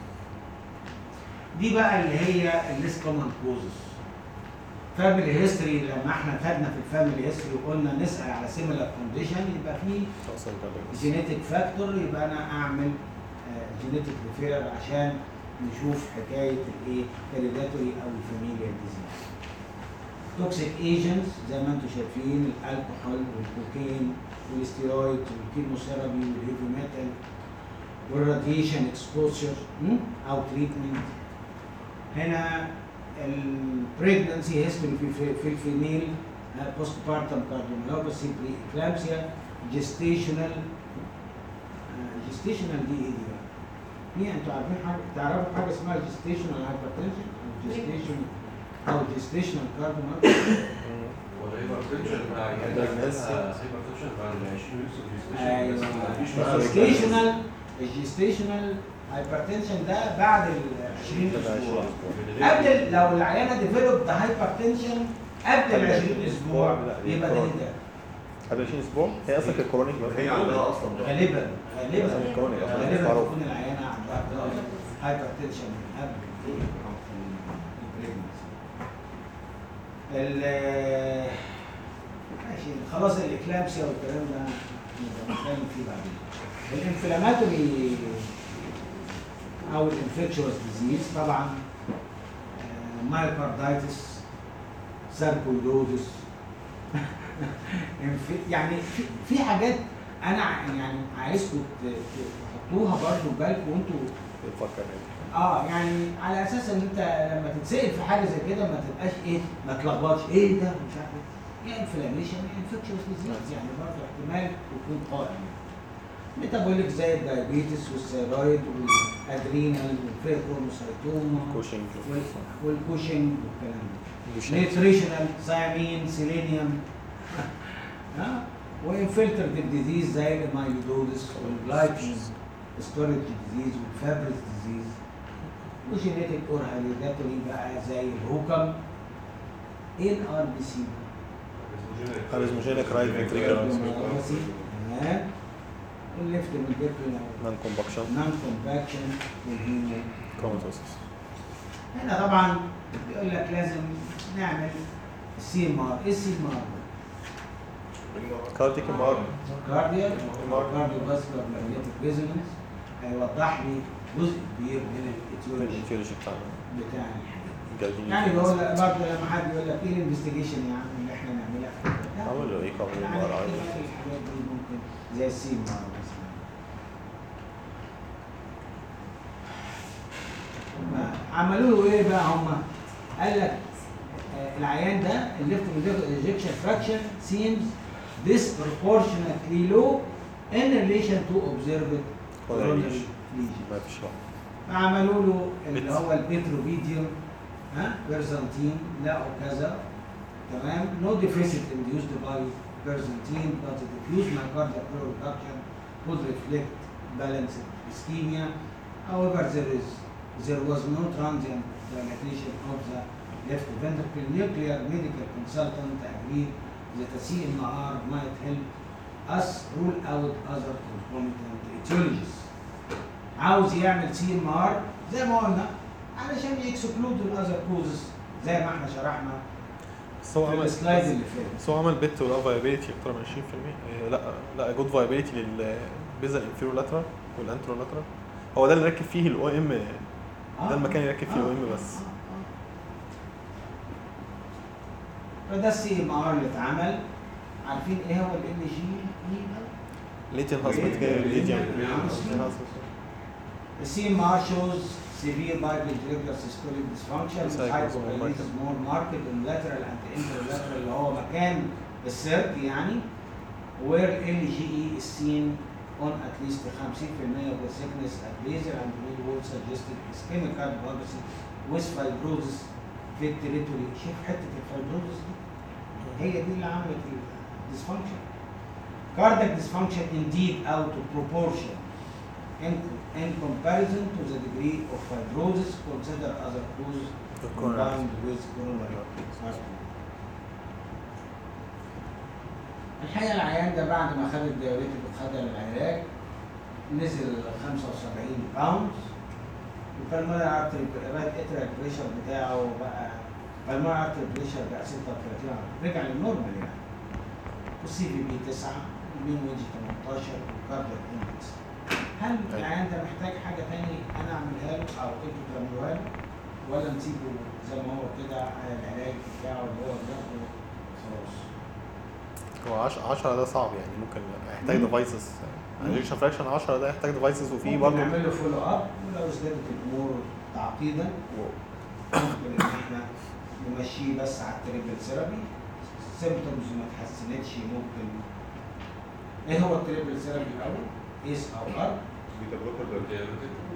دي بقى اللي هي الليست كومن كوزز فاميلي هيستوري لما احنا خدنا في الفاميلي هيستوري وقلنا نسال على سيميلار كونديشن يبقى في اصلا كان جينيتك فاكتور يبقى انا اعمل جينيتك ريفيرال عشان نشوف حكايه الايه هيريداتوري او الفاميليا ديزيز توكسيك ايجنتس زي ما انتم شايفين الكحول والكوكين والستيرويد والكيموثيرابي والهيفي ميتال والراديشن اكسبوجر او تريتمنت هنا البريجنسي هيستوري في في, في الفيميل بوست بارتم كارديوميوباثي بري اكلامسيا جيستيشنال جيستيشنال دي ايه دي بقى؟ دي انتوا عارفين حاجه تعرفوا حاجه اسمها جيستيشنال هايبرتنشن او جيستيشن او جيستيشنال كارديوميوباثي والهايبرتنشن بتاع Pregnancy. هايبرتنشن بعد ال 20 ويكس ايوه مفيش بقى الجيستيشنال الجيستيشنال هايبرتنشن ده بعد ال 20 اسبوع قبل لو العيانه ديفلوب هايبرتنشن قبل ال 20 اسبوع يبقى ده ايه ده؟ قبل 20 اسبوع هي اصلا كانت كورونيك هي عندها اصلا ده غالبا غالبا أصلاً كورونيك اصلا غالبا معروف تكون العيانه عندها هايبرتنشن من قبل البريجنسي ال ماشي خلاص الاكلامسيا والكلام ده نبقى نتكلم فيه بعدين الانفلاماتوري او الانفكشوس ديزيز طبعا مايوكاردايتس ساركويدوزس انف- يعني في, في حاجات انا ع- يعني عايزكم ت- ت- تحطوها برضه في بالكم وانتوا بتفكر يعني اه يعني على اساس ان انت لما تتسال في حاجه زي كده ما تبقاش ايه ما تلخبطش ايه ده مش عارف ايه يا انفلاميشن يا انفكشوس ديزيز يعني برضه احتمال يكون قائم ميتابوليك زي الدايابيتس والثيرويد والادرينال والفيركروموسايتوما كوشنج وال- والكوشنج والكلام ده دوشن نيوتريشنال ثيامين سيلينيوم ها وانفلترتيف ديزيز زي المايلودوزس والجلايكوجين ستوريج ديزيز والفابريس ديزيز وجينيتك اور هيريداتوري بقى زي الهوكم ايه الار بي سي اريزموجينيك رايت فنتريكل تمام الليفت من نان كومباكشن نون كومباكشن والهيمو كروماتوسيس هنا طبعا بيقول لك لازم نعمل السي ام ار ايه السي ام ار كارديك مار كارديال كارديو فاسكولار ماجنتيك ريزونانس هيوضح لي جزء كبير من الايتيولوجي الفيولوجي بتاعنا بتاع الحاجه جايبين يعني بيقول لك برضه لما حد يقول لك ايه الانفستيجيشن يا عم اللي احنا نعملها لا، عملوا ايه قبل يعني المار احتمال الحاجات دي ممكن زي السي ام ار مثلا عملوا له ايه بقى هم؟ قال لك آه، العيان ده الليفت ايجكشن فراكشن seems disproportionately low in relation to observed coronary lesion. ما فيش واحد فعملوا له اللي بت- هو البيتروفيديوم ها بيرزنتين لقوا كذا تمام no deficit induced by Byzantine but the diffuse myocardial flow reduction would reflect balanced ischemia however there is there was no transient dilatation of the left ventricle. Nuclear medical consultant agreed that a CMR might help us rule out other concomitant etiologies. عاوز يعمل سي ام ار زي ما قلنا علشان يكسكلود الاذر كوزز زي ما احنا شرحنا بس هو في عمل السلايد اللي فات بس هو عمل بت ولا فايبيليتي اكتر من 20% إيه، لا لا جود فايبيليتي للبيزل انفيرو لاترال والانترو لاترال هو ده اللي ركب فيه الاو ام ده المكان اللي ركب فيه الاو ام بس فده السي ام ار اللي اتعمل عارفين ايه هو ال جي اي ليتين هاسبت جاي ليتين The CMR shows severe biventricular systolic dysfunction with Cycles hypokinesis more marked in lateral and interlateral اللي هو مكان السيرك يعني where LGE is seen on at least 50% of the thickness at basal and mid wall suggested ischemic cardiomyopathy with fibrosis في التريتوري شوف حتة الفايبروزس دي هي دي اللي عملت الديسفانكشن cardiac dysfunction indeed out of proportion in, in comparison to the degree of fibrosis consider other causes combined with coronary artery. الحقيقة العيان ده بعد ما خد الديابيتك وخد العلاج نزل 75 باوند والبلمونري ارتري بقى اتريال بريشر بتاعه بقى البلمونري ارتري بريشر بقى 36 رجع للنورمال يعني والسي في بي 9 المين ويج 18 والكاردياك اندكس هل العيان ده محتاج حاجه تاني انا اعملها له او انتوا تعملوها له ولا نسيبه زي ما هو كده على العلاج بتاعه اللي هو بياخده خلاص هو 10 10 ده صعب يعني ممكن يحتاج مم. ديفايسز انجكشن فراكشن 10 ده يحتاج ديفايسز وفي ممكن برضه نعمل له فولو اب ولو ازدادت الامور تعقيدا ممكن ان احنا نمشيه بس على التريبل ثيرابي سيمبتومز ما اتحسنتش ممكن ايه هو التريبل ثيرابي الاول؟ ايس او ار بيتا بلوكر ده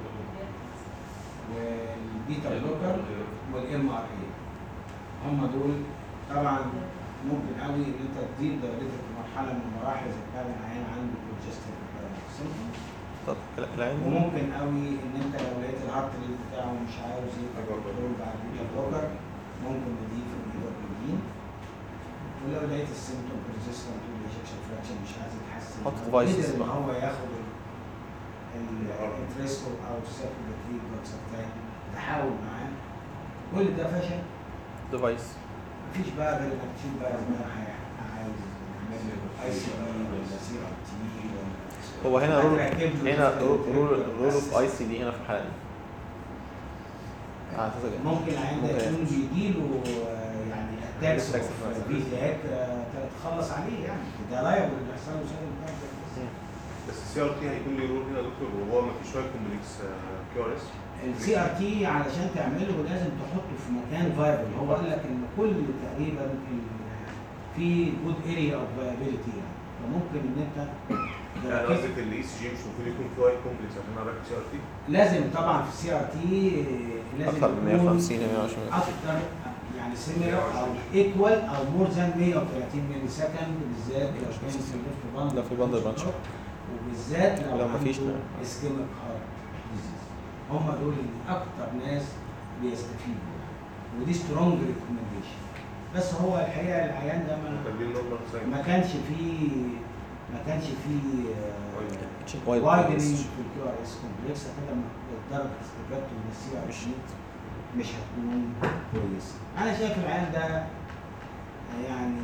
والبيتا بلوكر والام ار اي هم دول طبعا ممكن قوي ان انت تزيد درجتك في مرحله من المراحل اذا كان العيان عنده كونجستيف سيمبتومز طب العين وممكن قوي ان انت لو لقيت الهارت ريت بتاعه مش عاوز يبقى أجرب. كنترول بعد البيتا بلوكر ممكن نضيف الايفرميدين ولو لقيت السيمتوم ريزيستنت والانجكشن فراكشن مش عايز يتحسن حط أو devices قدر ان بقى. هو ياخد الانتريسكو او السيركولاتري دراجز بتاعي تحاول معاه كل ده فشل ديفايس مفيش بقى غير انك تشوف بقى اذا انا عايز نعمل اي سي بي ولا سي ار تي ولا هو هنا رول هتركب له هنا different رول trigger رول اوف assist. اي سي دي هنا في الحاله دي على اساس كده. ممكن العيان ده ممكن. يكون بيجيله آه، يعني اتاكس Attacks of اوف cancer. فيزيات تخلص عليه يعني ده لا يقبل اللي يحصل له سبب بس السي ار تي هيكون ليه رول هنا يا دكتور وهو ما فيش شويه كومبلكس كيو ار اس السي ار تي علشان تعمله لازم تحطه في مكان فايبل هو قال لك ان كل تقريبا ال- في جود اريا اوف فايبيليتي يعني فممكن ان انت يعني قصدك الاي سي جي مش المفروض يكون فيه وايت كومبلكس عشان انا اركب سي ار تي لازم طبعا في السي ار تي لازم اكتر من يكون 150 120 اكتر يعني سيميلر او ايكوال او مور ذان 130 ملي سكند بالذات لو كان في الليفت باند لو في باند البانش. وبالذات لو, لو مفيش عنده لا. اسكيميك هارت ديزيز هم دول اللي اكتر ناس بيستفيدوا ودي سترونج ريكومنديشن بس هو الحقيقه العيان ده ما كان ليه نورمال ساين ما كانش فيه ما كانش فيه وايد وايدنج كومبلكس. في الكيو ار اس كومبلكس كده لما درجه استجابته من السي ار مش- مش مش هتكون كويسه انا شايف العيان ده يعني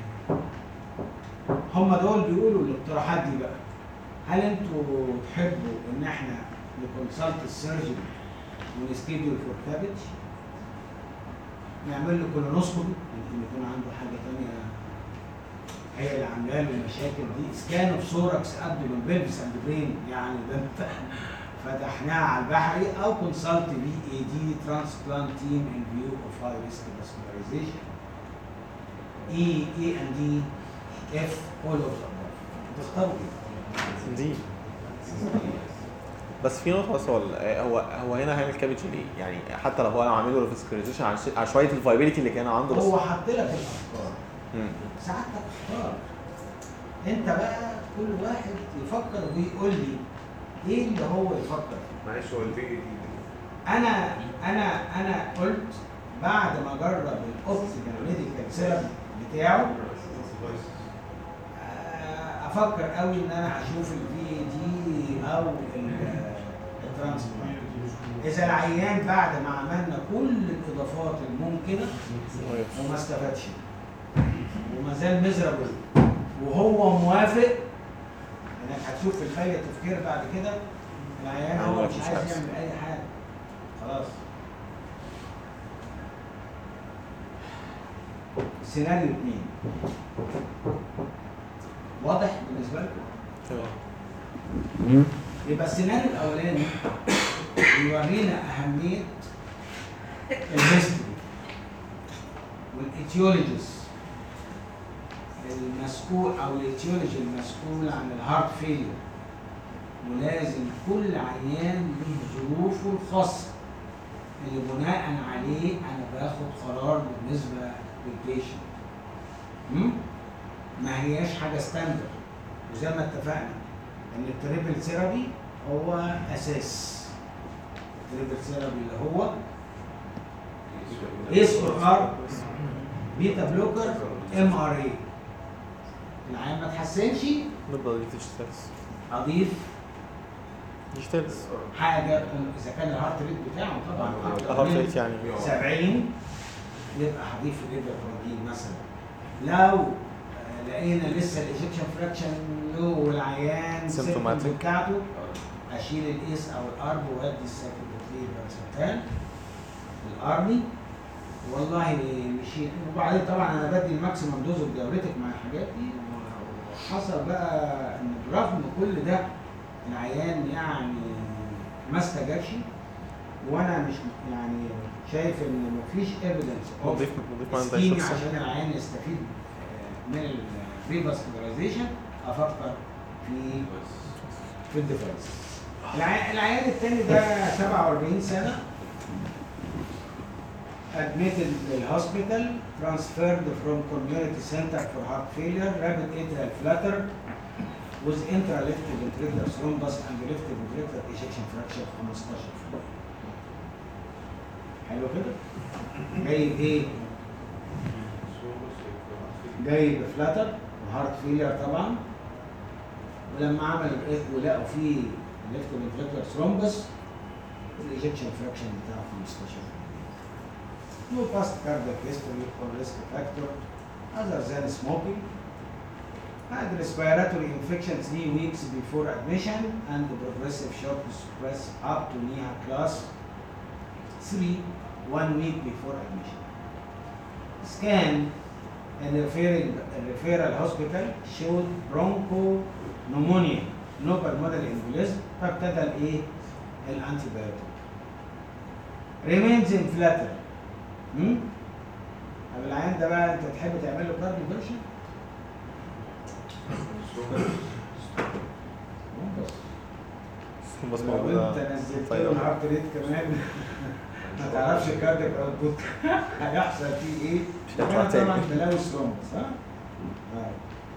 هم دول بيقولوا الاقتراحات دي بقى هل انتوا تحبوا ان احنا نكونسلت السيرجن ونسكيدول فور كابج نعمل له كولونوسكوبي يمكن يكون عنده حاجه ثانيه هي اللي عامله له المشاكل دي سكان اوف سوركس ابدومن بيلفس اند برين يعني ده انت فتحناها على البحري او كونسلت بي اي دي ترانسبلانت تيم ان فيو اوف هاي ريسك فاسكولاريزيشن اي اي اند دي اف اول اوف تختاروا ايه؟ دي بس في نقطة بس هو ال- هو هو هنا هيعمل كابج ليه؟ يعني حتى لو هو عامل له ريفسكريزيشن على ش- على شوية الفايبيليتي اللي كان عنده بس هو حط لك الافكار مم. ساعتك اختار انت بقى كل واحد يفكر ويقول لي ايه اللي هو يفكر فيه معلش هو البي اي دي انا انا انا قلت بعد ما اجرب الاوبتيكال ميديكال سيرم بتاعه آه، افكر قوي ان انا اشوف الفي دي او ال- الترانسبلانت اذا العيان بعد ما عملنا كل الاضافات الممكنه وما استفادش وما زال ميزرابل وهو موافق انك هتشوف في الفايل التفكير بعد كده العيان هو أيوة، مش مفيش عايز أحسن. يعمل اي حاجه خلاص سيناريو اثنين واضح بالنسبه لكم؟ تمام يبقى السيناريو الاولاني بيورينا اهميه الهيستوري والايتيولوجيز المسؤول او الايتيولوجي المسؤول عن الهارت فيلير ولازم كل عيان له ظروفه الخاصه اللي بناء عليه انا باخد قرار بالنسبه للبيشنت م? ما هياش حاجه ستاندرد وزي ما اتفقنا ان التريبل ثيرابي هو اساس التريبل ثيرابي اللي هو اس اور ار بيتا بلوكر ام ار اي العيان ما تحسنش نبدا دي ديجيتالز اضيف ديجيتالز حاجه اذا كان الهارت ريت بتاعه طبعا أكتر الهارت من ريت يعني 70 يبقى هضيف الليفر مثلا لو آه، لقينا لسه الايجكشن فراكشن لو والعيان Symptomatic. symptom بتاعته اشيل الاس او الارب وادي الساكوبوتين بارسنتان الارمي والله مشيت وبعدين طبعا انا بدي الماكسيمم دوز اوف ديوريتك مع الحاجات دي حصل بقى ان برغم كل ده العيان يعني ما استجابش وانا مش يعني شايف ان مفيش ايفيدنس نضيف نضيف معانا سكيمي دايسوكسين عشان العيان يستفيد آه، من الريفاسكولاريزيشن افكر في في الديفايس العيان, العيان التاني ده 47 سنه admitted للهوسبيتال transferred from community center for heart failure rapid atrial flutter with intraleft ventricular thrombus and left ventricular ejection fraction 15 حلو كده جاي بايه جاي بفلاتر وهارت فيلير طبعا ولما عمل الايكو لقوا فيه ليفت فنتريكولار ثرومبس الايجكشن فراكشن بتاعه 15 No past cardiac history or risk factor other than smoking. Had respiratory infection three weeks before admission and progressive shock to suppress up to NIHA class three one week before admission. Scan and referring referral hospital showed bronchopneumonia no pulmonary embolism فابتدى الايه؟ الانتيبيوتيك. remains in flutter. هم؟ طب العيان ده بقى انت تحب تعمل له كارديو فيرشن؟ بس بس لو انت موجودة نزلت له طيب. الهارت ريت كمان ما تعرفش الكاردياك اوتبوت هيحصل فيه ايه؟ مش هيطلع كمان تاني. طبعا بلاوي ثرومبس ها؟ طيب.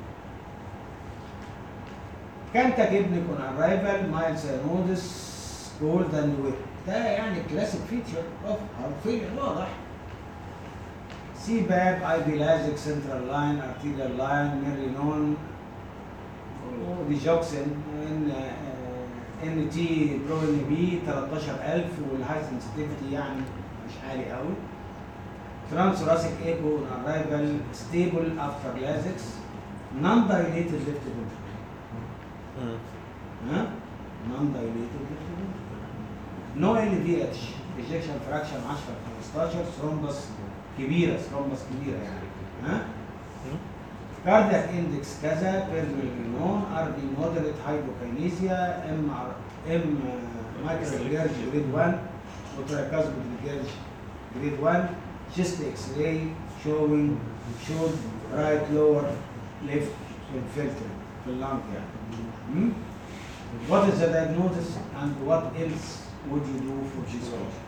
كان كاتبني كون ارايفل مايل سينودس كولد اند ويت ده يعني كلاسيك فيتشر اوف هارت فيلر واضح سي باب اي بي لازك سنترال لاين ارتيريال لاين ميرينون ودي جوكسن ان ان تي برو ان بي 13000 والهاي سنسيتيفيتي يعني مش عالي قوي ترانس راسك ايكو اون ارايفل ستيبل افتر لازكس نون دايليتد ليفت مم. ها نون دايليتد ليفت نو ال في اتش ايجكشن فراكشن 10 15 ثرومبس كبيره ثرومبس كبيره يعني ها مم. كاردياك اندكس كذا بيرميلينون ار بي مودريت هايبوكاينيزيا ام ار ام مايكرو جيرج جريد 1 وتراكازبو جيرج جريد 1 chest x-ray showing showed right lower left infiltrate في اللنج يعني. Hmm? What is the diagnosis and what else would you do for this patient?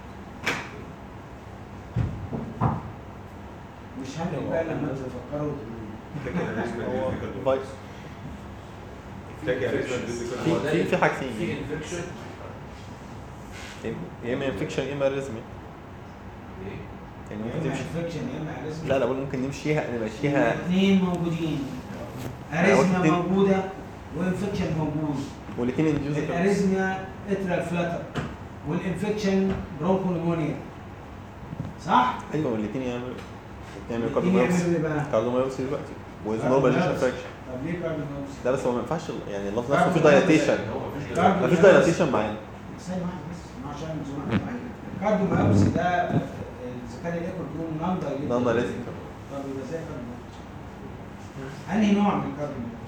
مش هنقل بقى لما تفكروا فايس في في في في حاجتين انفكشن يا اما انفكشن يا اما ريزمي ايه؟ يعني يا ممكن اما تمشي انفكشن يا اما اريزميا لا لا بقول ممكن نمشيها نمشيها الاثنين موجودين يعني اريزميا واحد- موجوده وانفكشن موجود والاثنين انديوز الاريزميا اترال فلاتر والانفكشن برونكوليمونيا صح؟ ايوه والاثنين يعملوا يعمل الاثنين كارديومايوبسي يعملوا ايه بقى؟ كارديومايوبسي دلوقتي وزنوبل كارديومايوبسي. انفكشن طب ليه كارديومايوبسي؟ لا بس هو ما ينفعش يعني اللفظ نفسه فيه كارديومايوبسي. دايلاتيشن هو مفيش كارديو- مفيش دايلاتيشن معانا ثانية واحدة بس ما عشان زمان كارديومايوبسي ده اذا كان الايكو بيقول نون دايليتد نون دايليتد طب يبقى زي كارديومايوبسي انهي نوع من الكارديومايوبسي؟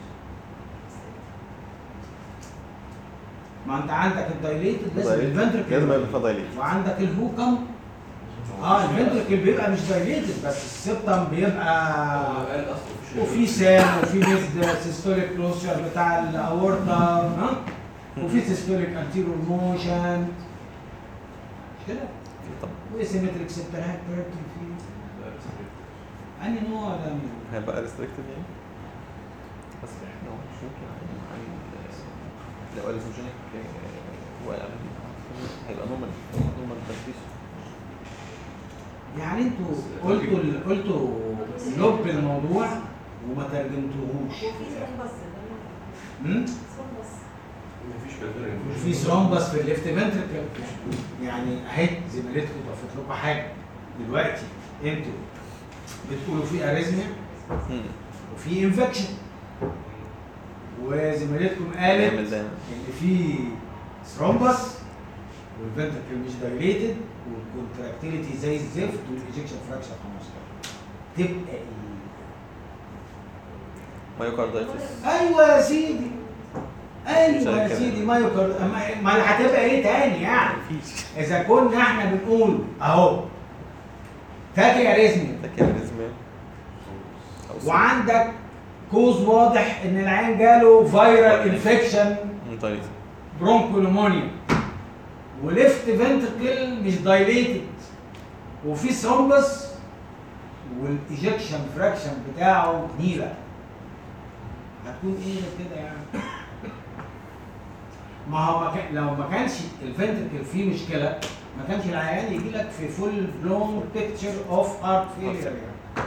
ما انت عندك الدايليتد لازم الفنتركل لازم يبقى فيها دايليت وعندك الهوكم اه الفنتركل بيبقى مش دايليتد بس السبتم بيبقى هو قال اصلا مفيش وفي سام وفي ميزد سيستوليك كلوزر بتاع الاورطه ها وفي سيستوليك انتيرور موشن مش كده طب وسيمتريك سبترهات في انهي نوع ده من هيبقى ريستريكتد يعني بس احنا مش ممكن عن عن لو الفوجينيك هيبقى نورمال نورمال تركيز يعني انتوا قلتوا ال- قلتوا لب الموضوع وما ترجمتوهوش وفي ثرومبس امم ثرومبس مفيش بلفيرين وفي ثرومبس في الليفت فنتركل يعني اهي زميلتكم ضافت لكم حاجه دلوقتي انتوا بتقولوا في اريزميا وفي انفكشن وزميلتكم قالت نعمل ده ان في ثرومبس والفنتركل مش دايليتد والكونتراكتيليتي زي الزفت والايجكشن فراكشر 15 تبقى ايه؟ مايوكاردايتس ايوه يا سيدي ايوه زي يا كده. سيدي مايوكارد ما- ما هتبقى ايه تاني يعني مفيش اذا كنا احنا بنقول اهو تاكي اريزميا تاكياريزميا او وعندك كوز واضح ان العين جاله فيرال انفكشن طيب برونكولومونيا وليفت فنتركل مش دايليتد وفي ثرومبس والايجكشن فراكشن بتاعه نيله هتكون ايه غير كده يعني ما هو ما كان لو ما كانش الفنتركل فيه مشكله ما كانش العيان يجي لك في فول بلون بيكتشر اوف ارت فيلير يعني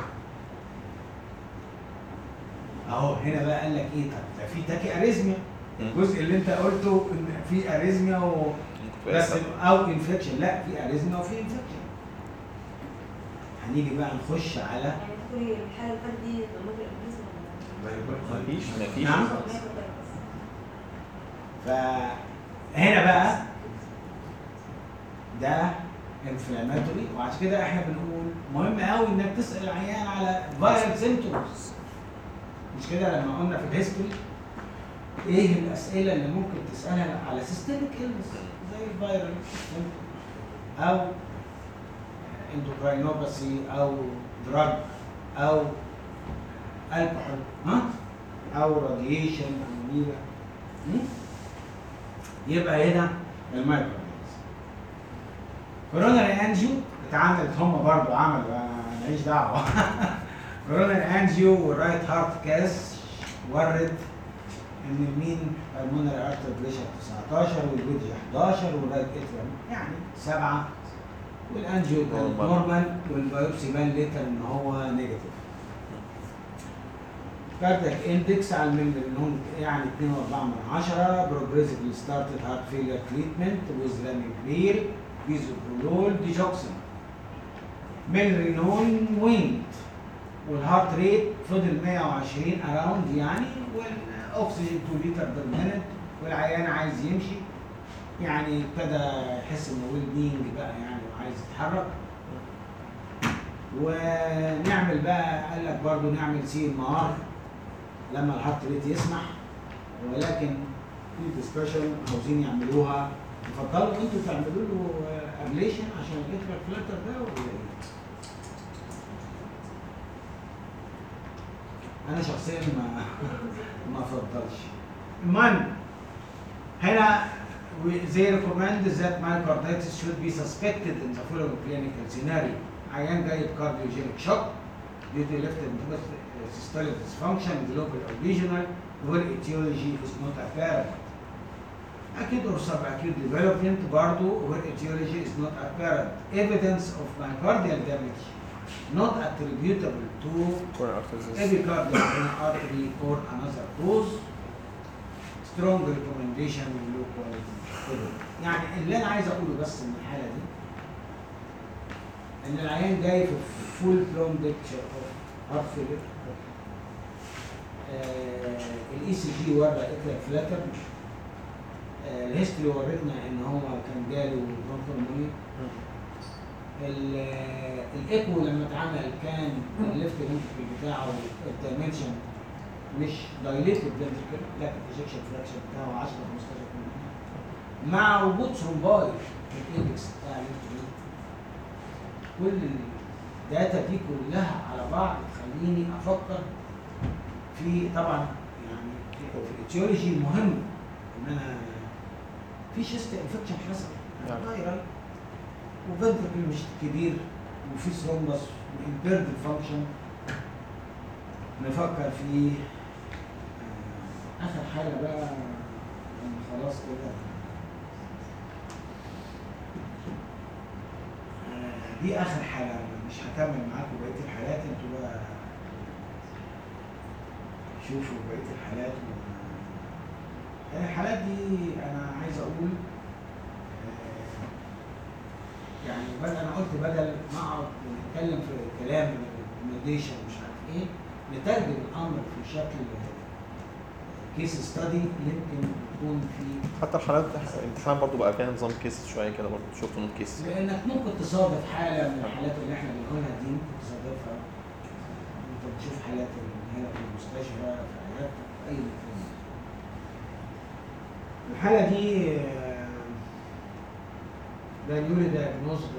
اهو هنا بقى قال لك ايه طب ده في تاكي اريزميا الجزء اللي انت قلته ان في اريزميا و بس او انفكشن لا في اريزميا وفي انفكشن هنيجي بقى نخش على يعني تقولي الحاله اللي فاتت دي ضمور الابليس ولا مفيش مفيش نعم. ما ياخد بس فهنا بقى ده انفلاماتوري وعشان كده احنا بنقول مهم قوي انك تسال العيان على فايرال سيمتومز مش كده لما قلنا في الهيستوري ايه الاسئله اللي ممكن تسالها على سيستميك illness زي الفايرال او اندوكراينوباثي او دراج او الكحول ها او راديشن او نيرة م? يبقى هنا المايكروبيز كوروناري انجيو اتعملت هم برضو عملوا أنا ماليش دعوه كوروناري انجيو والرايت هارت كاس ورد ان المين بالمونري ارتر بريشر 19 والبيدج 11 والرايت اتريم يعني سبعه والانجيو كان نورمال. نورمال والبيوبسي بان ليتر ان هو نيجاتيف كاردياك اندكس على المليون يعني 2.4 من 10 بروجريسيفلي ستارتد هارت فيلير تريتمنت ويز راميكلير بيزوبرولول ديجوكسين ميلرينون ويند والهارت ريت فضل 120 اراوند يعني والاكسجين 2 لتر بير مينت والعيان عايز يمشي يعني ابتدى يحس انه ويل بينج بقى يعني وعايز يتحرك ونعمل بقى قال لك برضو نعمل سي ام ار لما الهارت ريت يسمح ولكن في ديسكشن عاوزين يعملوها يفضلوا انتوا تعملوا له ابليشن عشان الانترا فلاتر ده ولا ايه؟ انا شخصيا ما ما افضلش المهم هنا we- they recommend that myocarditis should be suspected in the following clinical scenario عيان جاي بكارديوجينيك شوك due to left ventricular systolic dysfunction global or regional where etiology is not apparent acute or subacute development برضو where etiology is not apparent evidence of myocardial damage not attributable to coronary artery disease. epicardial vein artery or another cause strong recommendation من low quality evidence. يعني اللي انا عايز اقوله بس من الحاله دي ان العيان جاي في full blown picture of heart failure الاي سي جي ورا اتريال فلاتر الهيستوري ورتنا ان هو كان جاله برونكولمونيا الايكو لما اتعمل كان الليفت فنتركل بتاعه الدايمنشن مش دايليتد فنتركل لكن الايجكشن فراكشن بتاعه 10 15 مع وجود ثرومباي في الايبكس بتاع الليفت كل الداتا دي كلها على بعض تخليني افكر في طبعا يعني في الاتيولوجي مهم ان انا في شيست انفكشن حصل نعم. فايرال وفنتركل مش كبير وفي ثرومبس وامبيرد فانكشن نفكر في آه، اخر حاجه بقى لما خلاص كده آه، دي اخر حاله مش هكمل معاكم بقيه الحالات انتوا بقى شوفوا بقيه الحالات و... يعني الحالات دي انا عايز اقول آه، يعني بدل انا قلت بدل ما اقعد نتكلم في كلام ريكومنديشن مش عارف ايه نترجم الامر في شكل كيس ستادي يمكن يكون في حتى الحالات الامتحان برضو بقى فيها نظام كيس شويه كده برضو شفت نوت كيس لانك ممكن تصادف حاله من الحالات اللي احنا بنقولها دي ممكن تصادفها انت بتشوف حالات هنا في المستشفى في عيادتك في اي مكان الحاله دي آه، ده نيولي diagnosed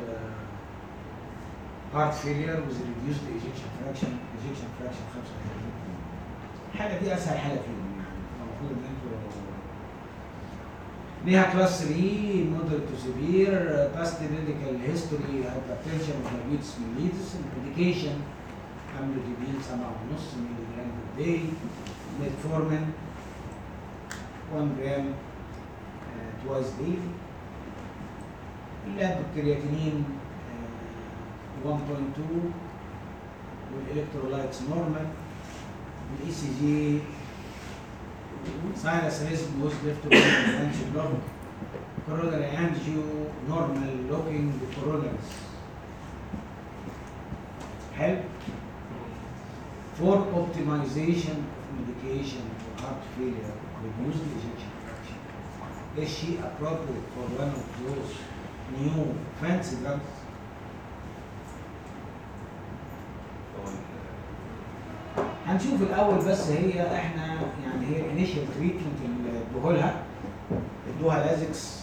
هارت فيلير with reduced ejection fraction ejection fraction 35 الحاله دي اسهل حاله فيهم يعني المفروض ان انتوا ليها كلاس 3 مودريت تو سيفير باست ميديكال هيستوري هايبرتنشن ودايابيتس ميليتس الميديكيشن املوديبين 7.5 مللي جرام بير داي ميتفورمين 1 جرام توايس داي اللاب الكرياتينين آه، 1.2 والالكترولايتس نورمال الاي سي جي sinus rhythm was left to branch block. Coronary angio, normal looking coronaries. Help for optimization of medication for heart failure, reduce the ejection fraction. Is she appropriate for one of those new fancy drugs? هو ال- هنشوف الاول بس هي احنا يعني هي الانيشال تريتمنت اللي ادوه لها ادوها لازكس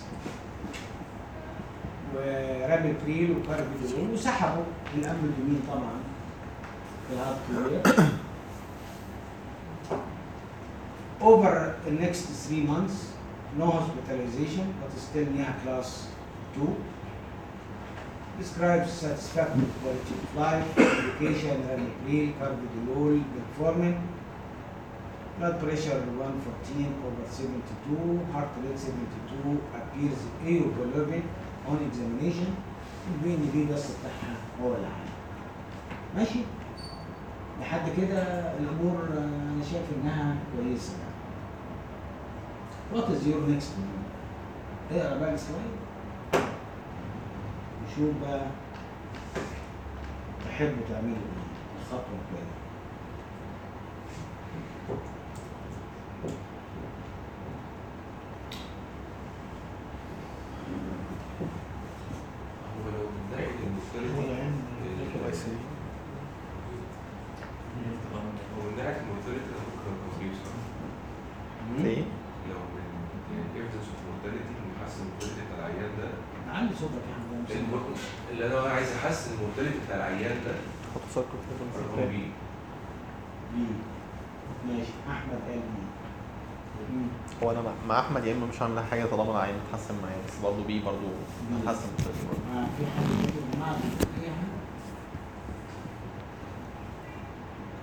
ورامبريل وكاربيدول وسحبوا الامبلومين طبعا في الهارت فيلير over the next three months no hospitalization but still near class 2 describes satisfactory quality of life, medication, ramipril, carvedilol, metformin, blood pressure 114 over 72, heart rate 72, appears aeroglobin on examination, البي ان بي بس بتاعها هو اللي عالي. ماشي؟ لحد كده الامور آه، انا شايف انها كويسه يعني. What is your next move? اقرا بقى السلايد. نشوف بقى تحبوا تعملوا ايه الخطوه الجايه هو لو من ناحيه المورتاليتي هو من ناحيه المورتاليتي ده ممكن يبقى كويس ليه؟ لو من ايفيدنس اوف مورتاليتي بيحسن المورتاليتي بتاع العيان ده عندي صوتك يا حمد لان برضه اللي انا عايز احسن المورتاليتي بتاع العيان ده حط سايكل رقم كده بي بي ماشي احمد قال بي مم. هو انا مع- مع احمد يا اما مش هعمل حاجه طالما العين اتحسن معايا بس برضه بي برضه هتحسن آه، في حد يقول يا جماعه في ايه حاجه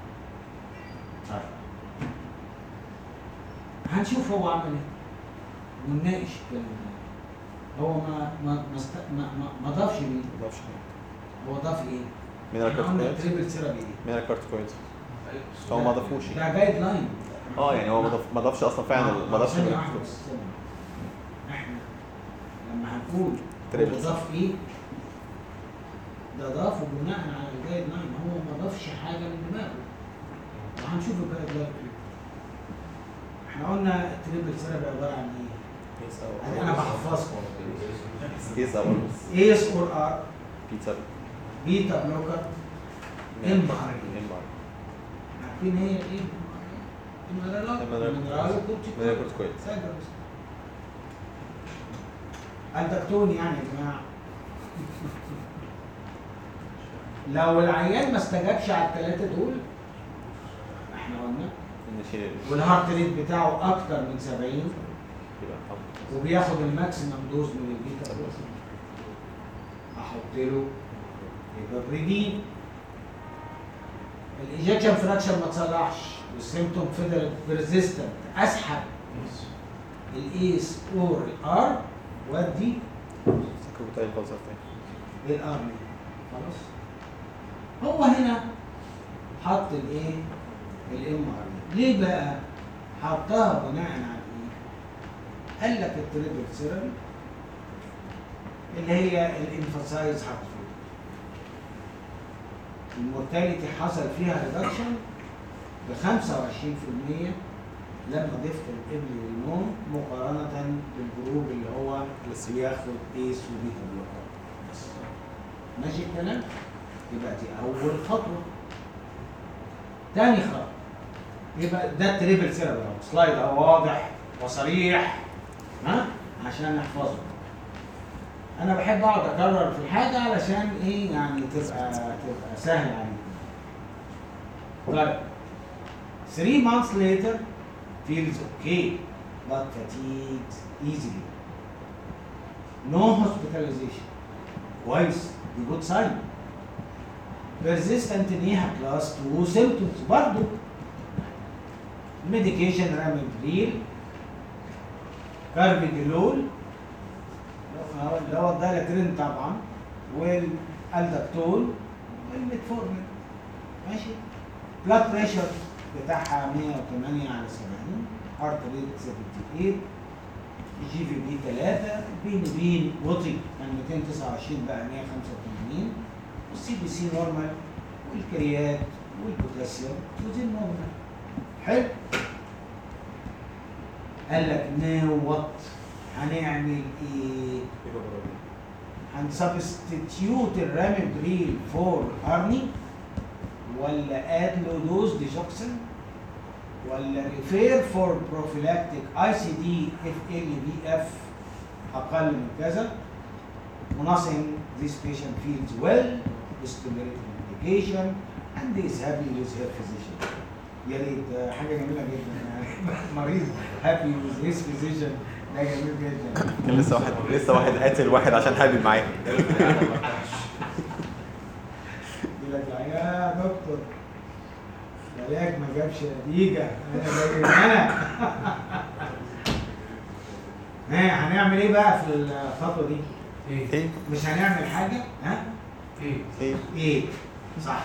طيب. هنشوف هو عمل ايه ونناقش الكلام ده هو ما ما ما است- ما, ما, ما ضافش مين ما ضافش هو ضاف ايه؟ مينرال احنا قلنا كارتيكويدز تريبل سيرابي ايه؟ مينرال كارتيكويدز ايوه هو ما ضافوش ده جايد لاين اه يعني هو ما ضاف ما ضافش اصلا فعلا ما ضافش ثانية مينرال واحدة بس، ثانية. احنا لما هنقول تريبل هو ضاف ايه؟ ده ضافه بناء على الجايد لاين هو ما ضافش حاجة من دماغه وهنشوف الجايد لاين ايه احنا قلنا التريبل سيرابي عبارة عن ايه؟ يعني انا بحفظكم كيس اول بس ايس اور ار بيتزا بيتا بلوكر ام ار ام ار عارفين هي ايه؟ المينرالات المينرال- المينرالات مينرال كورتيكويد. الدكتون يعني يا جماعه لو العيان ما استجابش على الثلاثه دول احنا قلنا نشيل والهارت ريت بتاعه اكتر من 70 يبقى خلاص. وبياخد الماكسيمم دوز من البيتا بلوكر احط له ايبابريدين الايجكشن فراكشن ما تصلحش والسيمتوم فضلت بيرزيستنت اسحب الايس اور الار ودي سكروتايل فالسر تاني الار خلاص هو هنا حط الايه الام ار ليه بقى حطها بناء على ايه قال لك التريبل سيرم اللي هي الانفاسايز هارت المورتاليتي حصل فيها ريدكشن ب 25% لما ضفت الابن للنوم مقارنة بالجروب اللي هو لسه. بياخد ايس وبيتا بلوكر بس. ماشي الكلام؟ يبقى دي أول خطوة. تاني خطوة يبقى ده التريبل سيرم اهو سلايد اهو واضح وصريح ها عشان نحفظه. أنا بحب أقعد أكرر في الحاجة علشان إيه يعني تبقى تبقى سهل عليك. طيب 3 months later feels okay but fatigued easily. No hospitalization. كويس دي جود ساين. persistent نيها كلاس 2 symptoms برضه. medication رامبريل كاربيديلول اللي هو الدايلاترين طبعا والالدكتول والميتفورمين ماشي بلاد بريشر بتاعها 108 على 70 هارت ريت 78 جي في بي 3 بين بين وطي من 229 بقى 185 والسي بي سي نورمال والكريات والبوتاسيوم وزين نورمال حلو قال لك ناو وات هنعمل ايه؟ هنسبستيتيوت الرامبريل فور ارني ولا اد له دوز ديجوكسن ولا ريفير فور بروفيلاكتيك اي سي دي اف ال بي اف اقل من كذا ونصن this patient feels well with stimulating medication and is happy with her physician يا ريت ده حاجه جميله جدا يعني مريض happy with his physician ده جميل جدا كان لسه واحد لسه واحد قاتل واحد عشان حابب معاه يقول لك لا يا دكتور العلاج ما جابش نتيجة أنا باجي أنا ها هنعمل إيه بقى في الخطوة دي؟ ايه مش هنعمل حاجة ها؟ ايه إيه؟ صح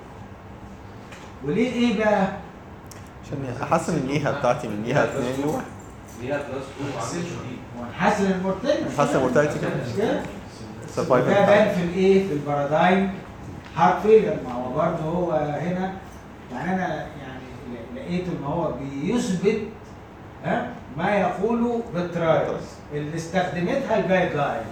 وليه إيه بقى؟ عشان احسن النيها بتاعتي من نيها 2 لواحد ليها كلاس 2 عامل شديد ونحسن المورتاليتي نحسن المورتاليتي كمان. مش كده؟ سرفايفل ده بان في الايه في البارادايم هارت فيلر ما هو برضه هو هنا يعني انا يعني ل- لقيت ان هو بيثبت ها ما يقوله بالترايلز اللي استخدمتها الجايد لاين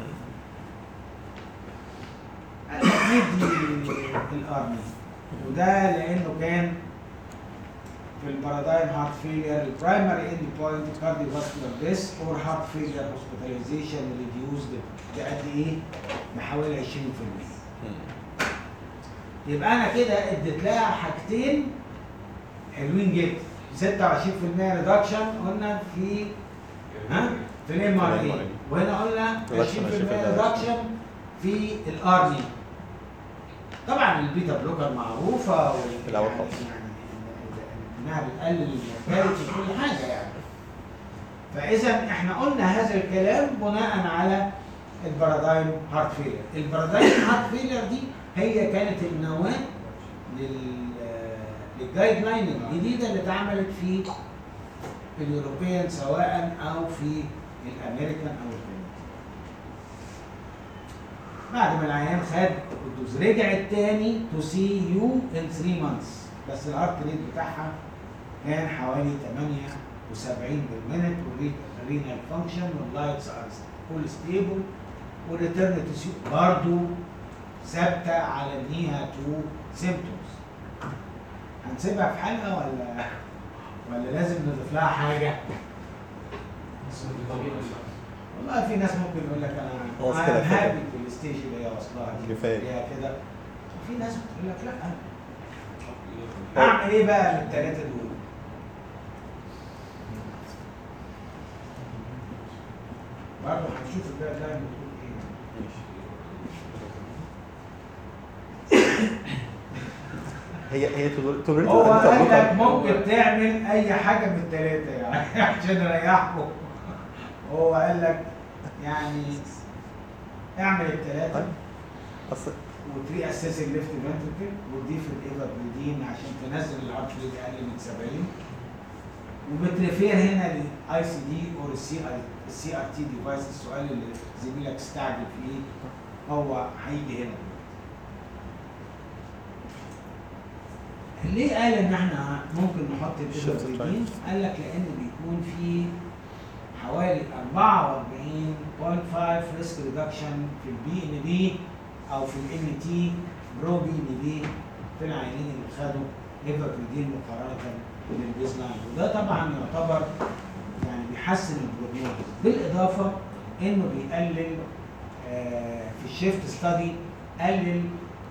قال لك ندي الارمي وده لانه كان في البارادايم هارت فيلير البرايمري اند بوينت كارديوفاسكولار ديس اور هارت فيلير هوسبيتاليزيشن ريديوزد بقد ايه؟ بحوالي 20% يبقى انا كده اديت لها حاجتين حلوين جدا 26% ريدكشن قلنا في ها في الام ار اي وهنا قلنا 20% Reduction، 20% ريدكشن في الارني طبعا البيتا بلوكر معروفه وال- في الأول يعني- خالص. يعني انها بتقلل المورتاليتي في كل حاجه يعني فاذا احنا قلنا هذا الكلام بناء على البارادايم هارت فيلر البارادايم هارت فيلر دي هي كانت النواه لل للجايد لاين الجديده اللي اتعملت في اليوروبيان سواء او في الامريكان او الهند بعد ما العيان خد الدوز رجعت تاني تو سي يو ان 3 مانثس بس الهارت ريت بتاعها كان حوالي 78 بالمينت والرينال فانكشن واللايتس ار كل ستيبل والريتيرن تو سي برضه ثابته على ان هي تو سيمتومز هنسيبها في حلقه ولا ولا لازم نضيف لها حاجه؟ والله في ناس ممكن يقول لك خلاص انا كده انا كفاية. هابي بالستيج اللي هي واصلها دي كفاية. هي كده وفي ناس بتقول لك لا اعمل ايه بقى من الثلاثه دول؟ برضه هنشوف الجايد لاين بتقول ايه هي هي توليريت هو قال لك ممكن تعمل اي حاجه من الثلاثه يعني عشان يريحكم هو قال لك يعني اعمل الثلاثه اصل وتري اساس الليفت فنتركل وتضيف الايفابريدين عشان تنزل الهارت ريت اقل من 70 وبتريفير هنا للاي سي دي او السي اي السي ار تي ديفايس السؤال اللي زميلك استعجل فيه هو هيجي هنا ليه قال ان احنا ممكن نحط Shift الايفابريدين؟ قال لك لان بيكون في حوالي 44.5 ريسك ريدكشن في البي ان بي او في الان تي برو بي ان بي في العيانين اللي خدوا ايفابريدين مقارنه بالبيز لاين وده طبعا يعتبر يعني بيحسن البروجنوز بالاضافه انه بيقلل آه، في الشيفت ستادي قلل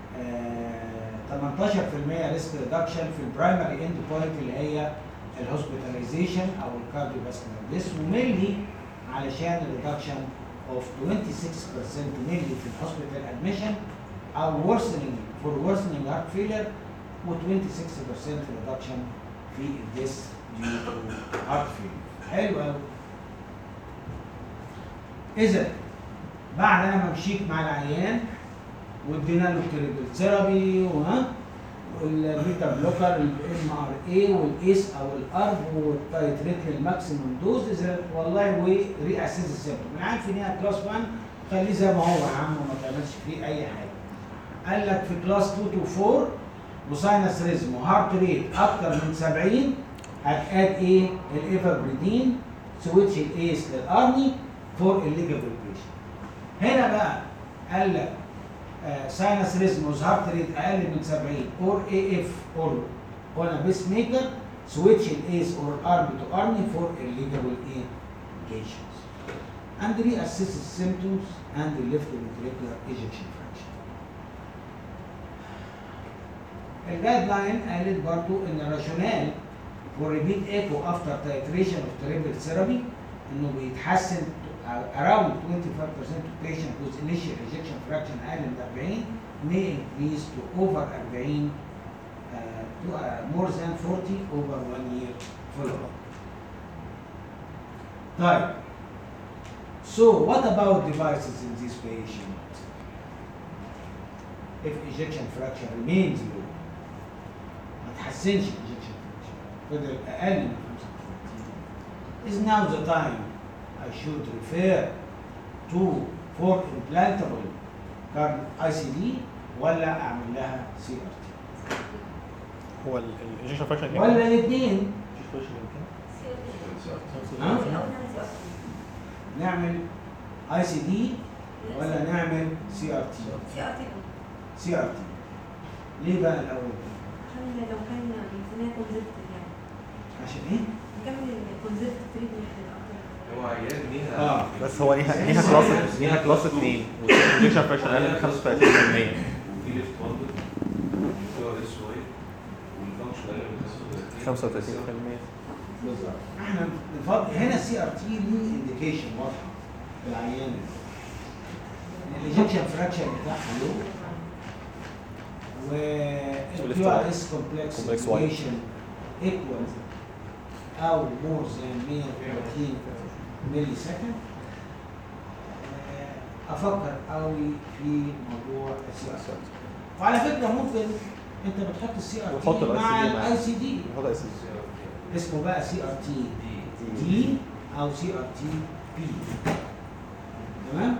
آه، 18% ريسك ريدكشن في البرايمري اند بوينت اللي هي الهوسبيتاليزيشن او الكارديو فاسكولار ديس ومينلي علشان الريدكشن اوف 26% مينلي في الهوسبيتال ادميشن او worsening for worsening heart failure و 26% reduction في الديس due to heart failure حلو قوي اذا بعد انا ما مشيت مع العيان وادينا له التريبل ثيرابي وها والبيتا بلوكر الام ار اي والايس او الارب والتايتريت للماكسيموم دوز اذا والله وري اسيس السيمتوم انا عارف ان هي كلاس 1 خليه زي ما هو يا عم وما تعملش فيه اي حاجه قال لك في كلاس 2 تو 4 وساينس ريزم وهارت ريت اكتر من 70 هتقاد ايه الايفابريدين سويتش الايس للارني فور الليجابل بيشن هنا بقى قال لك ساينس ريزم وهارت ريت اقل من 70 اور اي اف اور اون بيس ميكر سويتش الايس اور ارم تو ارني فور الليجابل ايه patients and reassess the symptoms and the left ventricular ejection fraction الجايد لاين قالت برضو ان الراشونال for repeat echo after titration of triple therapy انه بيتحسن to around 25% of patient with initial ejection fraction اقل من 40 may increase to over 40 uh, to uh, more than 40 over one year follow up. طيب So what about devices in this patient? If ejection fraction remains low ما تحسنش ejection fraction فضل أقل من 35 is now the time I should refer to for implantable card ICD ولا أعمل لها CRT هو الانجكشن فراكشن كام؟ ولا الاثنين ها؟ نعمل اي سي دي ولا نعمل سي ار تي سي ار تي سي ار تي ليه بقى الاول عشان لو كان بنسميها كونزرت يعني عشان ايه نكمل الكونزرت تريتمنت اكتر هو عيان ليها اه بس هو ليها ليها كلاس ليها كلاس 2 والانجكشن فراكشن اقل من 35% في ليفت برضه في ار اس واي والفانكشن اقل من 35 35% بالظبط احنا نفضل هنا السي ار تي ليه انديكيشن واضحه في العيان الايجكشن فراكشن بتاعها لو والكيو ار اس كومبلكس Complex Y. سيتويشن ايكوال او مور ذان 130 ملي سكند آه، افكر قوي في موضوع السي ار وعلى فكره ممكن انت بتحط السي ار وتحط تي ال مع ICD معاه. الاي سي دي نحط اس اسمه بقى سي ار تي دي او سي ار تي بي تمام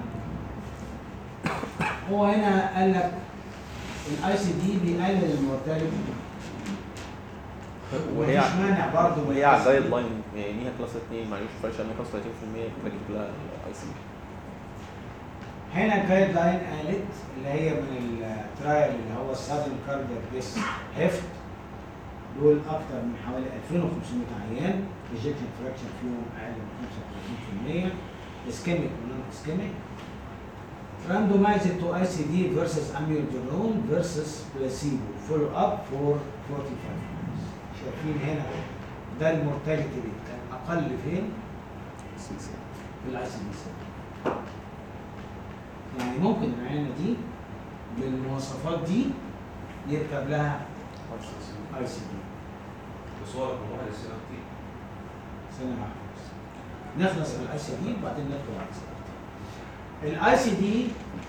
هو هنا قال لك الاي سي دي بيقلل المورتاليتي وهي مفيش مانع برضه من وهي على ال الجايد ICD. لاين يعني ليها كلاس 2 معلوش فرش اقل من 35% بجيب لها الاي سي هنا الجايد لاين قالت اللي هي من الترايل اللي هو السادن كاردياك بيس هيفت دول اكتر من حوالي 2500 عيان ايجكشن فراكشن فيهم اقل من 35% اسكيميك ونون اسكيميك randomized to ICD versus amiodarone versus placebo follow up for 45 months شايفين هنا ده المورتاليتي ريت كان اقل فين؟ في الاي سي دي يعني ممكن العينه دي بالمواصفات دي يركب لها اي سي دي بس هو رقم واحد السي ار تي سنه واحده بس نخلص من الاي سي دي وبعدين ندخل على السي دي الاي سي دي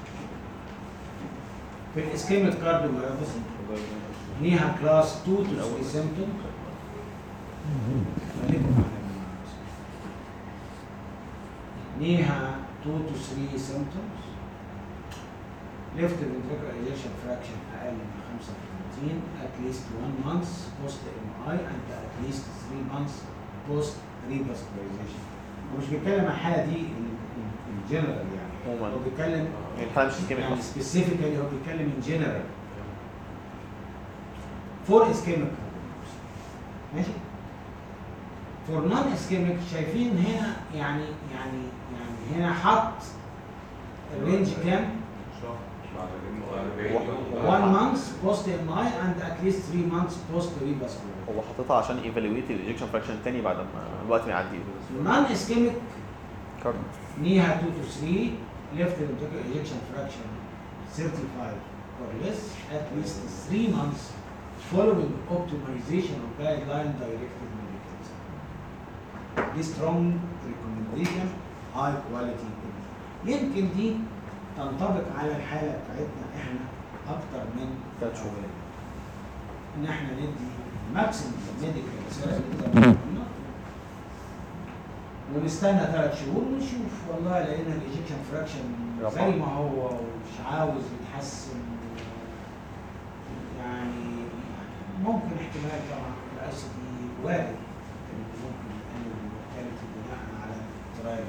في الاسكيميك كارديوميوباثي ليها كلاس 2 تو 3 سيمتوم خليكم معانا يا جماعة. ليها 2 to 3 symptoms left ventricular ejection fraction أقل من 35 at least 1 month post MI and at least 3 months post revascularization هو مش بيتكلم عن الحالة دي الجنرال يعني عموما هو بيتكلم يعني الحالة مش اسكيميك يعني اصلا specifically هو بيتكلم in general for ischemic cardiomyopathy. ماشي for non ischemic شايفين هنا يعني يعني يعني هنا حط الرينج كام؟ شهر بعد 40 1 يوم month post MI and at least 3 months post revascularization. هو حاططها عشان ايفالويت الايجكشن فراكشن تاني بعد ما الوقت ما يعدي non ischemic كارد ليها 2 to 3 left ventricular ejection fraction 35 or less at least 3 months following optimization of guideline directed medicines. دي strong recommendation high quality يمكن دي تنطبق على الحالة بتاعتنا احنا أكتر من ثلاث شهور. أولاد. إن احنا ندي ماكسيمم ميديكال سيرفيس ونستنى ثلاث شهور ونشوف والله لقينا الايجكشن فراكشن رفع. زي ما هو ومش عاوز يتحسن يعني ممكن احتمال طبعا الاي سي دي وارد إن ممكن يقلل المورتاليتي بناء على الترايل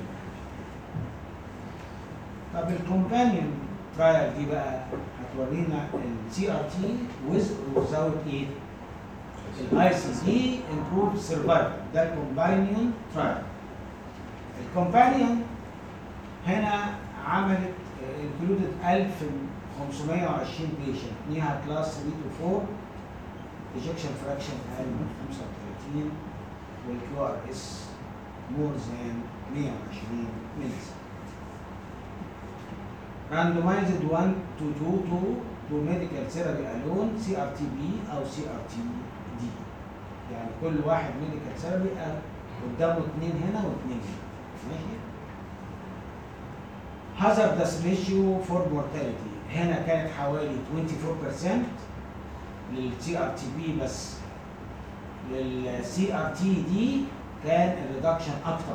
طب الكومبانيون ترايل دي بقى هتورينا السي ار تي ويز ويزاوت ايه؟ الاي سي دي امبروف سرفايفل ده الكومبانيون ترايل الكومبانيون هنا عملت انكلودد 1520 بيشنت ليها كلاس 3 تو 4 ايجكشن فراكشن اقل من 35 والكيو ار اس مور ذان 120 ملي randomized 1 to 2 to to medical therapy alone CRTB او CRTD يعني كل واحد ميديكال ثيرابي قدامه اثنين هنا واثنين هنا ماشي hazardous ratio for mortality هنا كانت حوالي 24% للسي ار تي بي بس للسي ار تي دي كان الريدكشن اكتر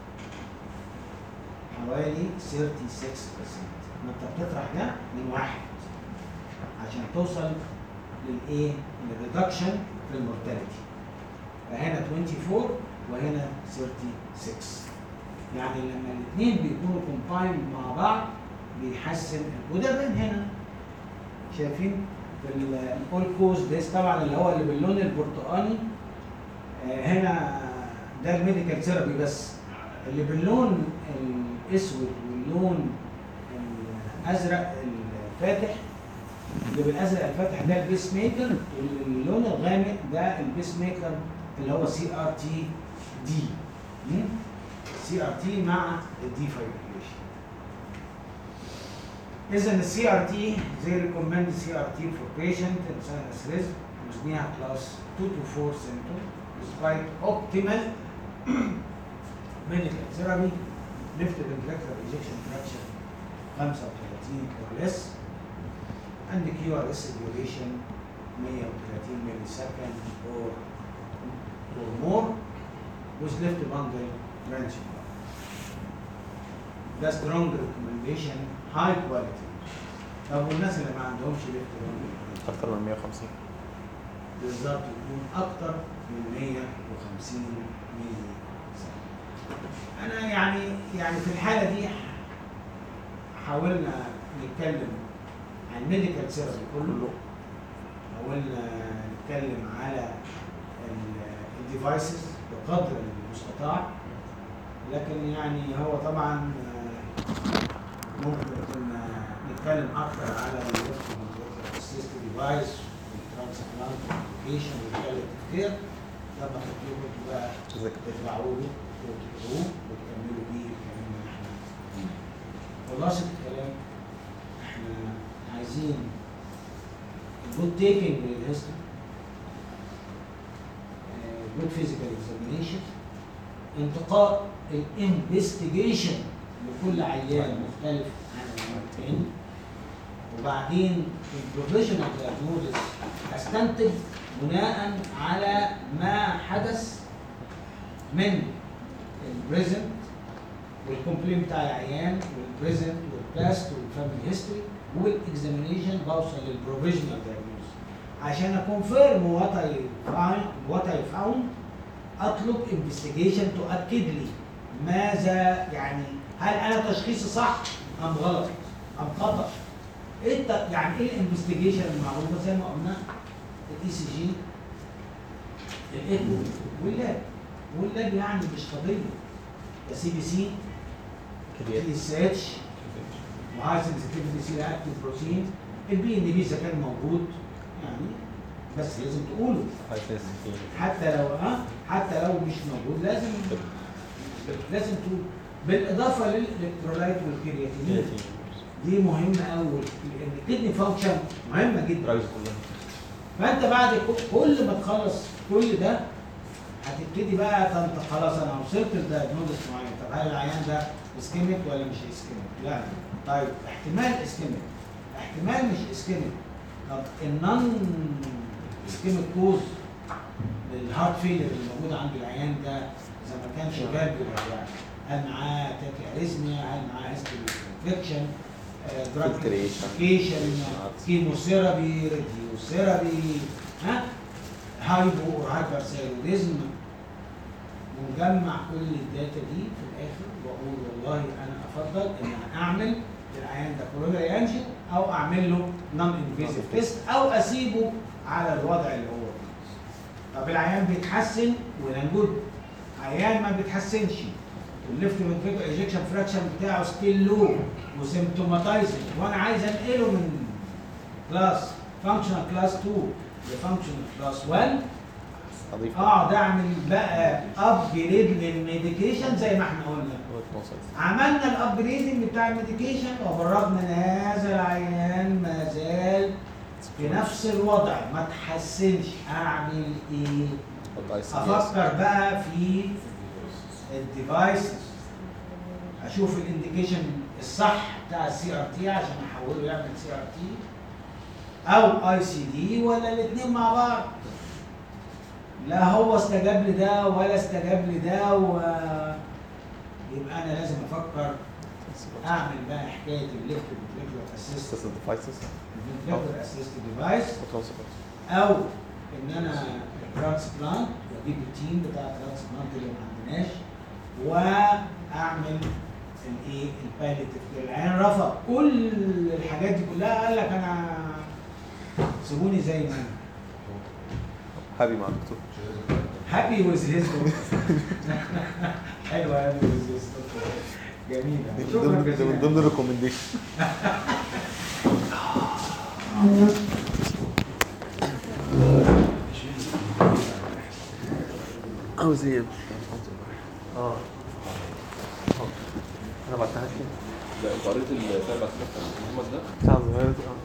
حوالي 36% ما انت بتطرح ده من واحد عشان توصل للايه؟ للريدكشن في المورتاليتي فهنا 24 وهنا 36 يعني لما الاثنين بيكونوا كومبايند مع بعض بيحسن وده بان هنا شايفين في الاول كوز ديس طبعا اللي هو اللي باللون البرتقالي آه، هنا ده الميديكال ثيرابي بس اللي باللون الاسود واللون الازرق الفاتح اللي بالازرق الفاتح ده البيس ميكر واللون الغامق ده البيس ميكر اللي هو سي ار تي دي سي ار تي مع الدي فايبريشن اذا السي ار تي زي ريكومند سي ار تي فور بيشنت ان ساينس ريزم وزنيها كلاس 2 to 4 سيمتوم despite optimal medical therapy left ventricular ejection fraction 35 or less and the QRS duration 130 millisecond or or more with left bundle branching. ده strong recommendation high quality. طب والناس اللي ما عندهمش left bundle branching اكتر من 150 بالظبط يكون اكتر من 150 ملي ثانية. انا يعني يعني في الحاله دي حاولنا نتكلم عن الميديكال ثيرابي كله حاولنا نتكلم على الديفايسز بقدر المستطاع لكن يعني هو طبعا آه، ممكن كنا نتكلم اكتر على الاسيست ديفايس والترانسبلانت كوميونيكيشن والكاليتيف كير لما تطلبوا انتوا بقى ذكر. تدفعوا له وتقروه وتكملوا بيه الكلام اللي احنا خلاصة الكلام احنا عايزين جود تيكنج للهيستوري جود فيزيكال اكزامينيشن انتقاء الانفستيجيشن لكل عيان مختلف عن التاني وبعدين البروفيشنال دياجنوزس استنتج بناء على ما حدث من البريزنت والكومبلين بتاع العيان والبريزنت والباست والفاميلي هيستوري والاكزامينيشن بوصل للبروفيشنال دايجنوز عشان اكونفيرم وات اي وات اي فاوند اطلب انفستيجيشن تؤكد لي ماذا يعني هل انا تشخيصي صح ام غلط ام خطا ايه الت- يعني ايه الانفستيجيشن المعروفه زي ما قلنا الاي سي جي الايكو واللاب واللاب يعني مش قضيه يا سي بي سي تي اس اتش وهاي سنسيتيفيتي سي اكتيف بروتين البي ان بي اذا كان موجود يعني بس لازم تقوله حتى لو اه حتى لو مش موجود لازم لازم تقول بالاضافه للالكترولايت والكرياتينين دي مهمه قوي لان الكدني فانكشن مهمه جدا فانت بعد ك- كل ما تخلص كل ده هتبتدي بقى انت خلاص انا وصلت لدايجنوزس معين طب هل العيان ده اسكيميك ولا مش اسكيميك؟ لا طيب احتمال اسكيميك احتمال مش اسكيميك طب النون اسكيميك كوز للهارت فيلر اللي موجود عند العيان ده اذا ما كانش فالفولار يعني هل معاه تاكي اريزميا هل معاه هيستوري انفكشن Filtration. كيموثيرابي راديوثيرابي ها هايبو اور هايبر ثايروديزم ونجمع كل الداتا دي في الاخر واقول والله انا افضل ان انا اعمل للعيان ده كوروناري انجن او اعمل له نون انفيزيف تيست او اسيبه على الوضع اللي هو فيه. طب العيان بيتحسن ونجود عيان ما بيتحسنش والليفت فنتريكل ايجكشن فراكشن بتاعه ستيل لو وسيمتوماتايزنج وانا عايز انقله من كلاس فانكشنال كلاس 2 لفانكشنال كلاس 1 اضيف اقعد اعمل بقى ابجريد للميديكيشن زي ما احنا قلنا عملنا الابجريدنج بتاع الميديكيشن وفرغنا ان هذا العيان ما زال في نفس الوضع ما تحسنش اعمل ايه؟ افكر بقى في الديفايسز اشوف الانديكيشن الصح بتاع السي ار تي عشان احوله يعمل سي ار تي او اي سي دي ولا الاثنين مع بعض لا هو استجاب لده ولا استجاب لده و يبقى انا لازم افكر اعمل بقى حكايه الليفت فنتريكولار اسيست فنتريكولار اسيست ديفايس او ان انا ترانسبلانت واجيب التيم بتاع الترانسبلانت اللي ما عندناش واعمل الايه الباليتيف العيان رفض كل الحاجات دي كلها قال لك انا سيبوني زي ما انا هابي مع الدكتور هابي ويز هيز حلوه هابي ويز هيز جميله دي من شكرا ضمن دي من جزيلا ضمن الريكومنديشن عاوز ايه؟ اه انا بعتها لك لا انت قريت البتاع بعد كده بتاع محمد ده بتاع صغيرة دي اه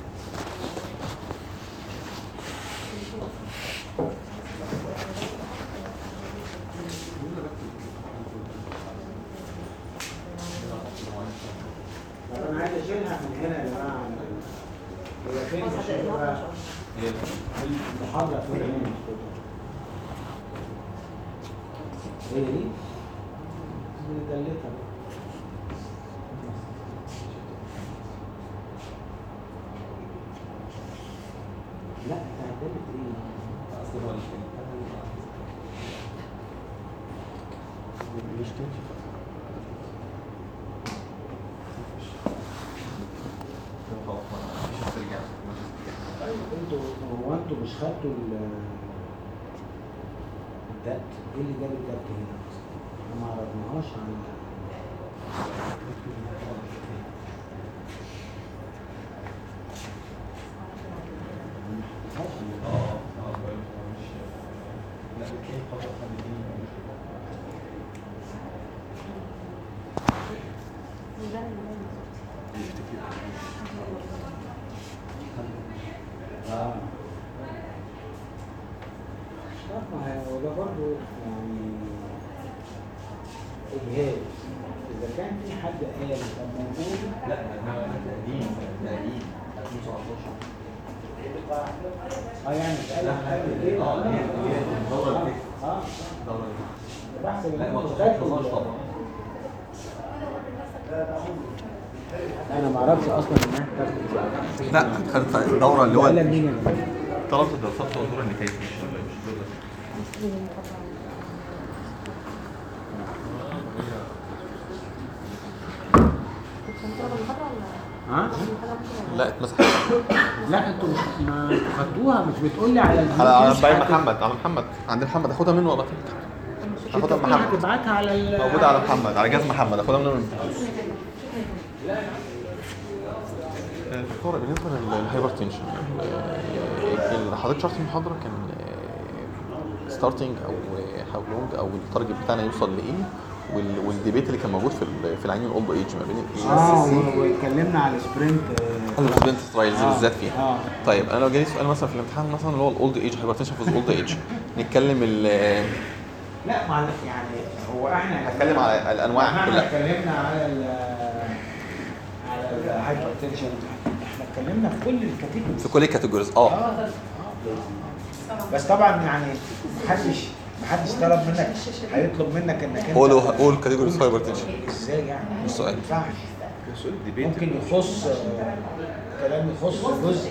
نسجلها من هنا يا جماعه هي فين خلاص الشغل هتقلقها بقى؟ ان شاء الله المحاضرة فين هي محطوطة؟ هي دي؟ مدلتها بقى. لا اتعدلت ايه؟ اصل هو اللي مش تمشي طيب انتوا هو انتوا مش خدتوا ال الدت؟ ايه اللي جاب الدت هنا اصلا؟ احنا ما عرضناهاش عن ما حطيتهاش عن- ميزان الميزان. اه لا ما هو ده برضه يعني اجهاد اذا كان في حد قال طب موجود لا ده تقديم تقديم 2019 اه يعني اتقال قبل كده اه هي هي الدوره اللي اه اه الدوره بحسب لا ان ما انتوا تخصصهاش خدتوا طبعا انا ما اعرفش اصلا ان احنا بتاخدوا لا كانت الدوره اللي هو قال مين يا جماعه؟ طلبت الدراسات هو الدور اللي فاتت مش مش دور كنت مطلبة المحاضرة ولا؟ ها؟ المحاضرة ممكن ولا؟ لا اتمسح لا انتوا مش ما انتوا خدتوها مش بتقول لي على على على الفيديو باقي هت- محمد على محمد عند محمد اخدها منه ولا مش هاخدها انت من محمد. هتبعتها على ال موجوده على محمد على جهاز محمد اخدها منه دكتور بالنسبه للهايبر تنشن اللي حضرتك شرحت المحاضره كان ستارتنج او هاو لونج او التارجت بتاعنا يوصل لايه وال- والديبيت اللي كان موجود في ال- في العينين الاولد ايج ما بين اه الاي و- واتكلمنا على سبرنت الستودنت ترايلز آه. بالذات فيها اه طيب انا لو جالي سؤال مثلا في الامتحان مثلا اللي هو الاولد ايج هايبرتنشن في الاولد ايج نتكلم ال- لا مع يعني هو احنا هتكلم على الانواع احنا كلها اتكلمنا على ال على الهايبر تنشن احنا اتكلمنا في كل الكاتيجوريز في كل الكاتيجوريز اه اه آه. بس طبعا يعني محدش محدش طلب منك هيطلب منك انك انت قول قول كاتيجوريز هايبرتنشن ازاي يعني؟ السؤال. ما ينفعش سؤال ديبيت ممكن يخص آه، كلام يخص جزء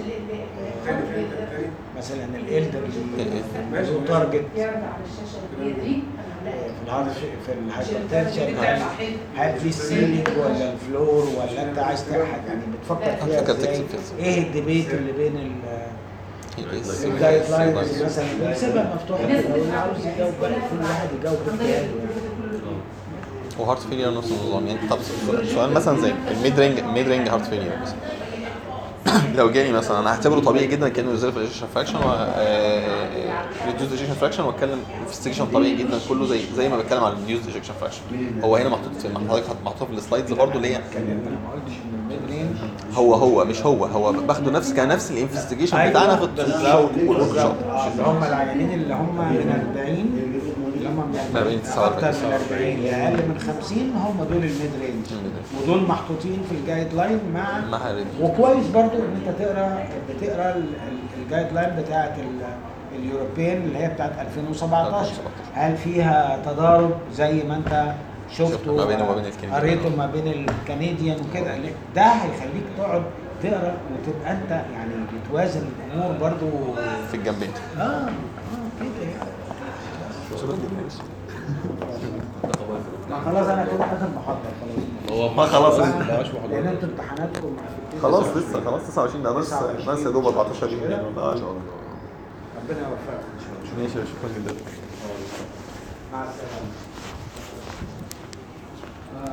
مثلا الالدر له تارجت في الهارد في الهايبرتنشن هل في السيلينج ولا الفلور ولا انت عايز تحد يعني بتفكر فيها فكرة ازاي؟ تكتب فيها. ايه الديبيت اللي بين ال الجايد لاينز مثلا بنسيبها مفتوحه كده واللي عاوز يجاوب بقى كل واحد يجاوب باجتهاده وهارت فيلير نفس النظام يعني طب سؤال مثلا زي الميد رينج الميد رينج هارت فيلير مثلا لو جاني مثلا انا هعتبره طبيعي جدا كانه ريزيرف ايجيشن فراكشن و ريديوز ايجيشن فراكشن واتكلم انفستيجيشن طبيعي جدا كله زي زي ما بتكلم على ريديوز ايجيشن فراكشن هو هنا محطوط في حضرتك محطوط في السلايدز برضه اللي هي انا ما قلتش ان الميد رينج هو هو مش هو هو باخده نفس كنفس الانفستيجيشن بتاعنا في الورك شوب اللي هم العيانين اللي هم من 40 اللي هم من 40 اكتر 49 من 40 لاقل من 50 هم دول الميد رينج ودول محطوطين في الجايد لاين مع مع ريديوز وكويس برضو ان انت تقرا بتقرا ال- ال- الجايد لاين بتاعت ال- اليوروبيان اللي هي بتاعت 2017 2017. هل فيها تضارب زي ما انت شفته شفت ما بينه وما بين الكنديان. قريته ما بين الكنديان وكده ده هيخليك تقعد تقرا وتبقى انت يعني بتوازن الامور برضو في الجنبين اه اه كده يعني ما خلاص انا كده اخر محاضره خلاص هو ما خلاص لان انتوا امتحاناتكم خلاص لسه خلاص 29 ده بس 29 بس يا دوب 14 يوم يعني ولا أقل. ربنا يوفقكم ان شاء الله ماشي شكرا جدا مع السلامه